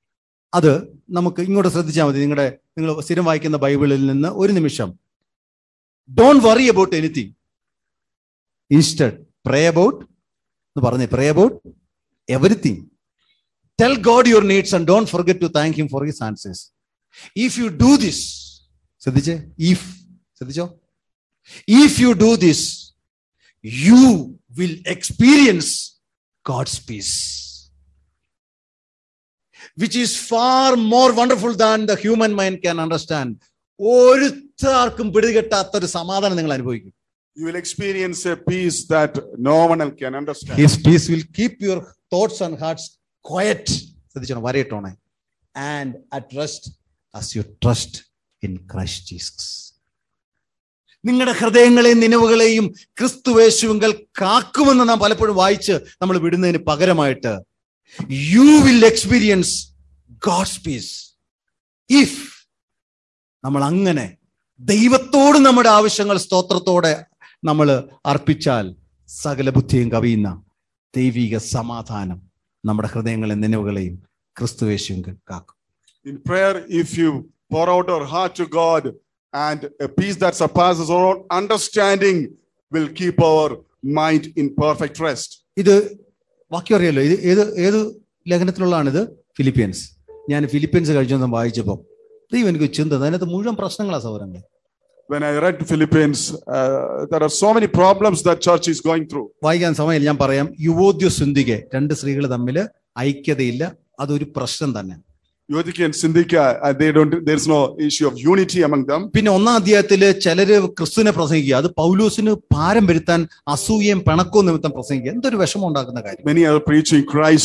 അത് നമുക്ക് ഇങ്ങോട്ട് ശ്രദ്ധിച്ചാൽ മതി നിങ്ങളുടെ നിങ്ങൾ സ്ഥിരം വായിക്കുന്ന ബൈബിളിൽ നിന്ന് ഒരു നിമിഷം don't worry about anything instead pray about എന്ന് പറഞ്ഞേ pray about everything tell God your needs and don't forget to thank him for his answers if you do this ശ്രദ്ധിച്ചേ ഇഫ് ശ്രദ്ധിച്ചോ if you do this you will experience God's peace which is far more wonderful than the human mind can understand ഒരുത്താർക്കും പിടികെട്ടാത്ത ഒരു സമാധാനം നിങ്ങൾ അനുഭവിക്കും You will experience a peace that no one else can understand. His peace will keep your thoughts and hearts quiet ശ്രദ്ധിച്ചോ വരയിട്ടോണേ and at rest as you trust in Christ Jesus നിങ്ങളുടെ ഹൃദയങ്ങളെയും നിലവുകളെയും ക്രിസ്തുവേശുവിങ്കൽ കാക്കുമെന്ന് നാം പലപ്പോഴും വായിച്ച് നമ്മൾ വിടുന്നതിന് പകരമായിട്ട് you will experience God's peace if നമ്മൾ അങ്ങനെ ദൈവത്തോട് നമ്മുടെ ആവശ്യങ്ങൾ സ്തോത്രത്തോടെ നമ്മൾ അർപ്പിച്ചാൽ സകല ബുദ്ധിയും കവിയുന്ന ദൈവിക സമാധാനം നമ്മുടെ ഹൃദയങ്ങളെയും നിലവുകളെയും ക്രിസ്തുവേശുവിങ്കൽ കാക്കും In prayer, if you pour out our heart to God and a peace that surpasses our own understanding will keep our mind in perfect rest. ഇത് വാക്യം അറിയാലോ ഇത് ഏത് ഏത് ലേഖനത്തിലുള്ളതാണ് ഇത് ഫിലിപ്പീൻസ് ഞാൻ ഫിലിപ്പീൻസ് കഴിഞ്ഞൊന്നും വായിച്ചപ്പോൾ ദൈവം എനിക്ക് ചിന്ത അതിനകത്ത് മുഴുവൻ പ്രശ്നങ്ങളാ സൗരങ്ങൾ When I read Philippines, uh, there are so many problems that church is going through. വായിക്കാൻ സമയമില്ല ഞാൻ പറയാം യുവോദ്യ സുന്ദികെ രണ്ട് സ്ത്രീകൾ തമ്മിൽ ഐക്യതയില്ല അതൊരു പ്രശ്നം തന്നെ Yodhiki and Sindhika, uh, they don't, there's no issue of unity among them. പിന്നെ ഒന്നാം അധ്യായത്തില് ചിലര് ക്രിസ്തുവിനെ പ്രസംഗിക്കുക അത് പൗലൂസിന് ഭാരം വരുത്താൻ അസൂയയും പിണക്കവും നിമിത്തം പ്രസംഗിക്കുക എന്തൊരു വിഷമം ഉണ്ടാക്കുന്ന കാര്യം Many are preaching Christ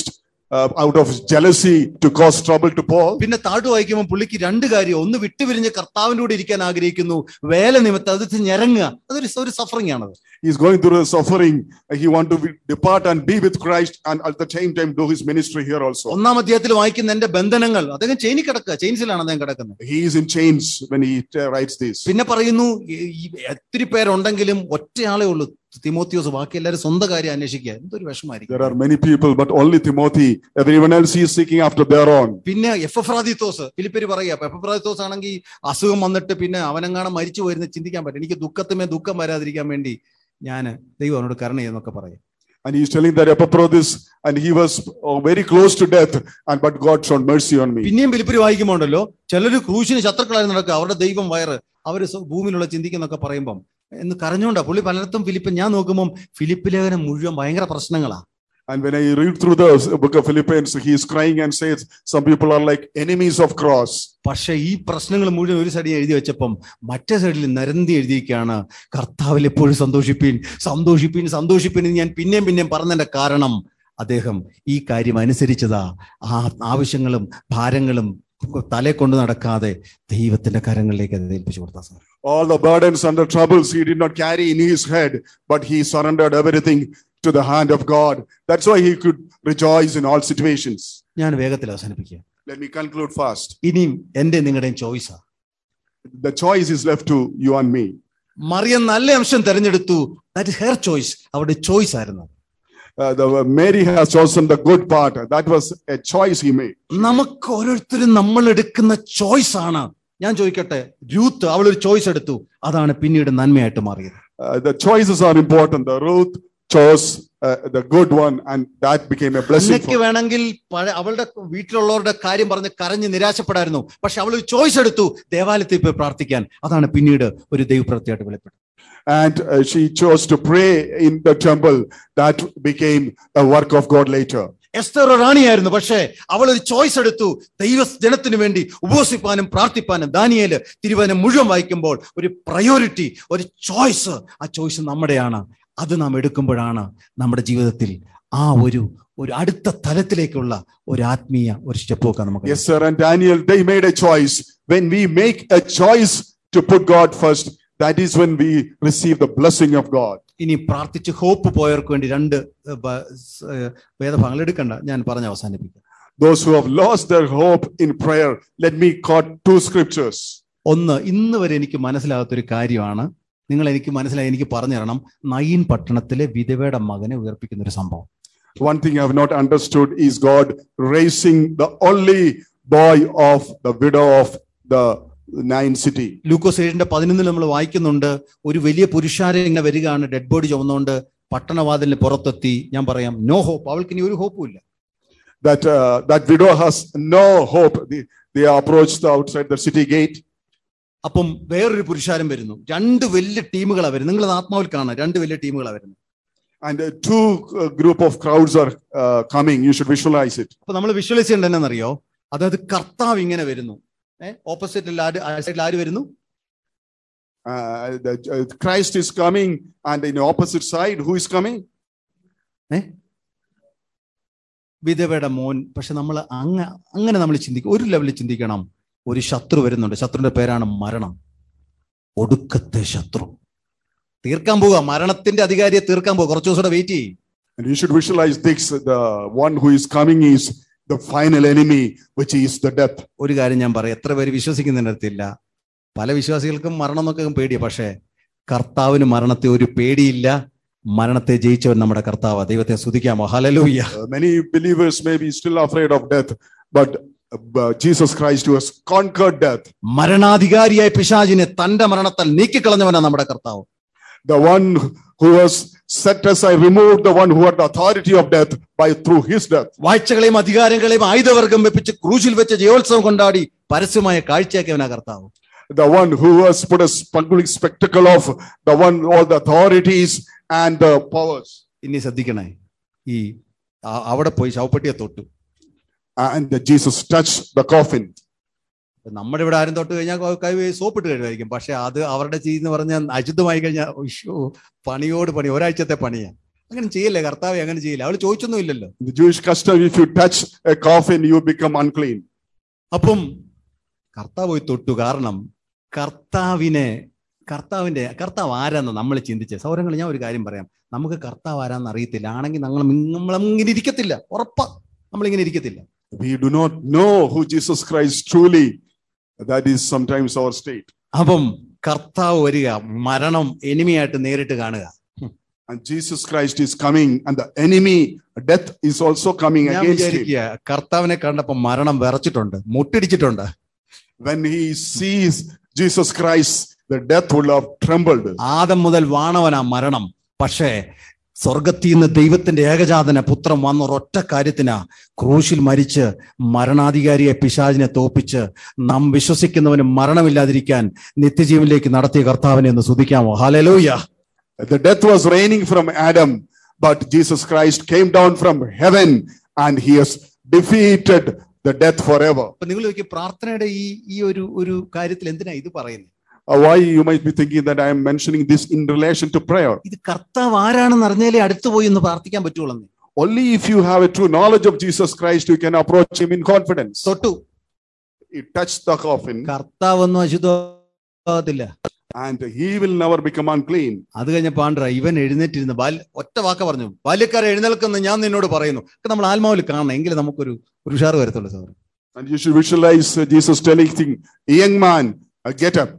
uh, out of jealousy to cause trouble to Paul. പിന്നെ താഴ് വായിക്കുമ്പോൾ പുള്ളിക്ക് രണ്ട് കാര്യം ഒന്ന് വിട്ടുപിരിഞ്ഞ് കർത്താവിന്റെ കൂടെ ഇരിക്കാൻ ആഗ്രഹിക്കുന്നു വേല നിമിത്തം അത് ഞെരങ്ങുക അതൊരു ഒരു സഫറിംഗ് ആണത് He's going through the suffering. He want to be- depart and be with Christ and at the same time do his ministry here also. ഒന്നാം അധ്യായത്തിൽ വായിക്കുന്ന എന്റെ ബന്ധനങ്ങൾ അദ്ദേഹം ചെയിനിൽ കിടക്കുക ചെയിൻസിലാണ് അദ്ദേഹം കിടക്കുന്നത് He is in chains when he uh, writes this. പിന്നെ പറയുന്നു ഈ- ഈ ഒത്തിരി പേരുണ്ടെങ്കിലും ഒറ്റയാളേ ഉള്ളൂ തിമോത്തിയോസ് ബാക്കി എല്ലാവരും സ്വന്തം കാര്യം അന്വേഷിക്കുക എന്തൊരു വിഷമായിരിക്കും There are many people, but only Timothy. Everyone else he is seeking after their own. പിന്നെ എഫ്രാദിത്തോസ് ഫിലിപ്പര് പറയുക എഫ്രാദിത്തോസ് ആണെങ്കിൽ അസുഖം വന്നിട്ട് പിന്നെ അവനെങ്ങാണം മരിച്ചു പോയിരുന്ന് ചിന്തിക്കാൻ പറ്റും എനിക്ക് ദുഃഖത്തുമേ ദുഃഖം വരാതിരിക്കാൻ വേണ്ടി ഞാൻ ദൈവം അവനോട് കരുണ ചെയ്യുന്നൊക്കെ പറയും And he is telling that Epaphroditus, and he was uh, very close to death, and but God showed mercy on me. പിന്നെയും ഫിലിപ്പര് വായിക്കുമ്പോണ്ടല്ലോ ചിലര് ക്രൂശിന് ശത്രുക്കളായി നടക്കുക അവരുടെ ദൈവം വയറ് അവര് സ്വ- ഭൂമിയിലുള്ള ചിന്തിക്കുന്നൊക്കെ പറയുമ്പം എന്ന് കരഞ്ഞോണ്ടാ പുള്ളി പലയിടത്തും ഫിലിപ്പ് ഞാൻ നോക്കുമ്പോൾ ഫിലിപ്പ് ലേഖനം മുഴുവൻ ഭയങ്കര പ്രശ്നങ്ങളാ And when I read through the book of Philippians, he is crying and says, Some people are like enemies of cross. പക്ഷെ ഈ പ്രശ്നങ്ങൾ മുഴുവൻ ഒരു സൈഡിൽ എഴുതി വെച്ചപ്പം മറ്റേ സൈഡിൽ നിരന്തി എഴുതിയിരിക്കുകയാണ് കർത്താവിൽ എപ്പോഴും സന്തോഷിപ്പീൻ സന്തോഷിപ്പീൻ സന്തോഷിപ്പീൻ എന്ന് ഞാൻ പിന്നെയും പിന്നെയും പറഞ്ഞതിന്റെ കാരണം അദ്ദേഹം ഈ കാര്യം അനുസരിച്ചതാ ആ ആവശ്യങ്ങളും ഭാരങ്ങളും തലേ കൊണ്ട് നടക്കാതെ ദൈവത്തിന്റെ കരങ്ങളിലേക്ക് അത് ഏൽപ്പിച്ചു കൊടുത്താ sir All the burdens and the troubles he did not carry in his head, but he surrendered everything to the hand of God. That's why he could rejoice in all situations. ഞാൻ വേഗത്തിൽ അവസാനിപ്പിക്കുക Let me conclude fast. ഇനിയും എന്റെ നിങ്ങളുടെയും ചോയ്സാ The choice is left to you and me. Mariyam നല്ല അംശം തെരഞ്ഞെടുത്തു that her choice അവരുടെ ചോയ്സ് ആയിരുന്നു Uh, the, Mary has chosen the good part. That was a choice he made. നമുക്ക് ഓരോരുത്തരും നമ്മൾ എടുക്കുന്ന ചോയ്സ് ആണ് ഞാൻ ചോദിക്കട്ടെ രൂത്ത് അവൾ ഒരു ചോയ്സ് എടുത്തു അതാണ് പിന്നീട് നന്മയായിട്ട് മാറിയത് Uh, the choices are important. The Ruth chose uh, the good one, and that became a blessing. അന്നയ്ക്ക് For വേണമെങ്കിൽ പഴ- അവളുടെ വീട്ടിലുള്ളവരുടെ കാര്യം പറഞ്ഞ് കരഞ്ഞ് നിരാശപ്പെടായിരുന്നു പക്ഷെ അവൾ ഒരു ചോയ്സ് എടുത്തു ദേവാലയത്തിൽ പോയി പ്രാർത്ഥിക്കാൻ അതാണ് പിന്നീട് ഒരു ദൈവപ്രവൃത്തിയായിട്ട് വെളിപ്പെട്ടത് and uh, she chose to pray in the temple. That became a work of God later. Esther ഒരു റാണിയായിരുന്നു പക്ഷേ അവൾ ഒരു ചോയ്സ് എടുത്തു ദൈവ ജനത്തിന് വേണ്ടി ഉപവസിപ്പാനും പ്രാർത്ഥിപ്പാനും ദാനിയേല് തിരുവനം മുഴുവൻ വായിക്കുമ്പോൾ ഒരു പ്രയോറിറ്റി ഒരു ചോയ്സ് ആ ചോയ്സ് നമ്മുടെയാണ് അത് നാം എടുക്കുമ്പോഴാണ് നമ്മുടെ ജീവിതത്തിൽ ആ ഒരു ഒരു അടുത്ത തലത്തിലേക്കുള്ള ഒരു ആത്മീയ ഒരു സ്റ്റെപ്പ് ഒക്കെ നമുക്ക് Yes, sir. And Daniel, they made a choice. When we make a choice to put God first, that is when we receive the blessing of God. ഇനി പ്രാർത്ഥിച്ച് ഹോപ്പ് പോയവർക്ക് വേണ്ടി രണ്ട് ഏർ, ബ- സ്, ഏർ, വേദഭാഗങ്ങൾ എടുക്കണ്ട ഞാൻ പറഞ്ഞ് അവസാനിപ്പിക്കാം Those who have lost their hope in prayer, let me quote two scriptures. ഒന്ന് ഇന്ന് വരെ എനിക്ക് മനസ്സിലാകാത്തൊരു കാര്യമാണ് നിങ്ങൾ എനിക്ക് മനസ്സിലായി എനിക്ക് പറഞ്ഞു തരണം നയിൻ പട്ടണത്തിലെ വിധവയുടെ മകനെ ഉയർപ്പിക്കുന്ന ഒരു സംഭവം One thing I have not understood is God raising the only boy of the widow of the Nine city. ലൂക്കോസ് ഏഴിന്റെ പതിനൊന്നിൽ നമ്മൾ വായിക്കുന്നുണ്ട് ഒരു വലിയ പുരുഷാരം ഇങ്ങനെ വരികയാണ് ഡെഡ് ബോഡി ചുമന്നുകൊണ്ട് പട്ടണവാതിലിന് പുറത്തെത്തി ഞാൻ പറയാം നോ ഹോപ്പ് അവൾക്ക് ഇനി ഒരു ഹോപ്പും ഇല്ല That uh, that widow has no hope. They, they approach the outside the city gate. അപ്പം വേറൊരു പുരുഷാരം വരുന്നു രണ്ട് വലിയ ടീമുകളാണ് വരുന്നത് നിങ്ങൾ ആത്മാവിൽ കാണാം രണ്ട് വലിയ ടീമുകളാണ് വരുന്നത് And uh, two uh, group of crowds are uh, coming. You should visualize it. അപ്പൊ നമ്മൾ വിഷ്വലൈസ് ചെയ്യേണ്ടത് എന്നറിയോ അതായത് കർത്താവ് ഇങ്ങനെ വരുന്നു ഏഹ് ഓപ്പോസിറ്റിൽ ആര് സൈഡിൽ ആര് വരുന്നു Uh, the, uh, Christ is coming, and in the opposite side, who is coming? വിധവയുടെ മോൻ പക്ഷെ നമ്മൾ അങ്ങ അങ്ങനെ നമ്മൾ ചിന്തിക്കും ഒരു ലെവലിൽ ചിന്തിക്കണം ഒരു ശത്രു വരുന്നുണ്ട് ശത്രുവിന്റെ പേരാണ് മരണം ഒടുക്കത്തെ ശത്രു തീർക്കാൻ പോവുക മരണത്തിന്റെ അധികാരിയെ തീർക്കാൻ പോവുക കുറച്ചു ദിവസം കൂടെ വെയിറ്റ് ചെയ്യും And you should visualize this. The one who is coming is the final enemy, which is the death. ഒരു കാര്യം ഞാൻ പറയാം എത്ര പേര് വിശ്വസിക്കുന്നതിൻ്റെ അടുത്തില്ല പല വിശ്വാസികൾക്കും മരണം എന്നൊക്കെ പേടിയാ പക്ഷേ കർത്താവിന് മരണത്തെ ഒരു പേടിയില്ല മരണത്തെ ജയിച്ചവൻ നമ്മുടെ കർത്താവ് ദൈവത്തെ സ്തുതിക്കാമോ hallelujah Uh, many believers may be still afraid of death, but uh, Jesus Christ, who has conquered death, മരണാധികാരിയായ പിശാചിനെ തന്റെ മരണത്താൽ നീക്കിക്കളഞ്ഞവനാണ് നമ്മുടെ കർത്താവ് the one who has set aside, removed the one who had the authority of death by through his death. വാഴ്ചകളെയും അധികാരങ്ങളെയും ആയുധവർഗം വെപ്പിച്ച് ക്രൂശിൽ വെച്ച് ജയോത്സവം കൊണ്ടാടി പരസ്യമായ കാഴ്ചയാക്കിയവനാ കർത്താവ് The one who has put a public spectacle of the one, all the authorities and the powers. ഇനി ശ്രദ്ധിക്കണേ ഈ ആ- അവിടെ പോയി ശവപ്പെട്ടിയെ തൊട്ടു And Jesus touched the coffin. നമ്മുടെ ഇവിടെ ആരും തൊട്ട് കഴിഞ്ഞാൽ കൈ സോപ്പിട്ട് കഴിവായിരിക്കും പക്ഷെ അത് അവരുടെ ചെയ്തെന്ന് പറഞ്ഞാൽ അശുദ്ധമായി കഴിഞ്ഞാൽ ഉയ്യോ, പണിയോട് പണി ഒരാഴ്ചത്തെ പണിയാ അങ്ങനെ ചെയ്യല്ലേ കർത്താവെ അങ്ങനെ ചെയ്യില്ല അവള് ചോദിച്ചൊന്നും ഇല്ലല്ലോ In the Jewish custom, if you touch a coffin, you become unclean. അപ്പം കർത്താവ് പോയി തൊട്ടു കാരണം കർത്താവിനെ കർത്താവിന്റെ കർത്താവ് ആരാന്ന് നമ്മൾ ചിന്തിച്ച് സൗരങ്ങൾ ഞാൻ ഒരു കാര്യം പറയാം നമുക്ക് കർത്താവ് ആരാന്ന് അറിയത്തില്ല ആണെങ്കിൽ നമ്മൾ നമ്മളിങ്ങനെ ഇരിക്കത്തില്ല ഉറപ്പാ നമ്മളിങ്ങനെ ഇരിക്കത്തില്ല We do not know who Jesus Christ truly. That is sometimes our state. അപ്പം കർത്താവ് വരിക മരണം എനിമിയായിട്ട് നേരിട്ട് കാണുക And Jesus Christ is coming, and the enemy, death, is also coming ഞാൻ against him. വിചാരിക്കുക കർത്താവിനെ കണ്ടപ്പോ മരണം വിറച്ചിട്ടുണ്ട് മുട്ടിടിച്ചിട്ടുണ്ട് When he sees Jesus Christ, the death will have trembled. Adam മുതൽ വാണവനാ മരണം പക്ഷേ സ്വർഗത്തിൽ നിന്ന് ദൈവത്തിന്റെ ഏകജാതന പുത്രം വന്ന ഒരൊറ്റ കാര്യത്തിനാ ക്രൂശിൽ മരിച്ച് മരണാധികാരിയെ പിശാചിനെ തോപ്പിച്ച് നാം വിശ്വസിക്കുന്നവന് മരണമില്ലാതിരിക്കാൻ നിത്യജീവനിലേക്ക് നടത്തിയ കർത്താവിനെ ഒന്ന് സ്തുതിക്കാമോ hallelujah The death was reigning from Adam, but Jesus Christ came down from heaven and he has defeated the death forever. അപ്പൊ നിങ്ങൾ നോക്കി പ്രാർത്ഥനയുടെ ഈ ഈ ഒരു ഒരു കാര്യത്തിൽ എന്തിനാ ഇത് പറയുന്നത് Uh, why you might be thinking that I am mentioning this in relation to prayer. ഇത് കർത്താവ് ആരാണെന്ന് അറിഞ്ഞാലേ അടുത്തു പോയി ഒന്ന് പ്രാർത്ഥിക്കാൻ പറ്റുള്ളൂ Only if you have a true knowledge of Jesus Christ, you can approach him in confidence. തൊട്ടു He touched the coffin കർത്താവൊന്നും അശുദ്ധത്തില്ല and he will never become unclean. അത് കഴിഞ്ഞ പാണ്ഡ്ര ഇവൻ എഴുന്നേറ്റിരുന്ന് ബാൽ ഒറ്റ വാക്ക പറഞ്ഞു ബാല്യക്കാരെ എഴുന്നേൽക്കുന്ന ഞാൻ നിന്നോട് പറയുന്നു ഒക്കെ നമ്മൾ ആത്മാവിൽ കാണണം എങ്കിലും നമുക്കൊരു ഒരു ഉഷാറ് വരത്തുള്ളൂ sir And you should visualize uh, Jesus telling, thing, young man, uh, get up.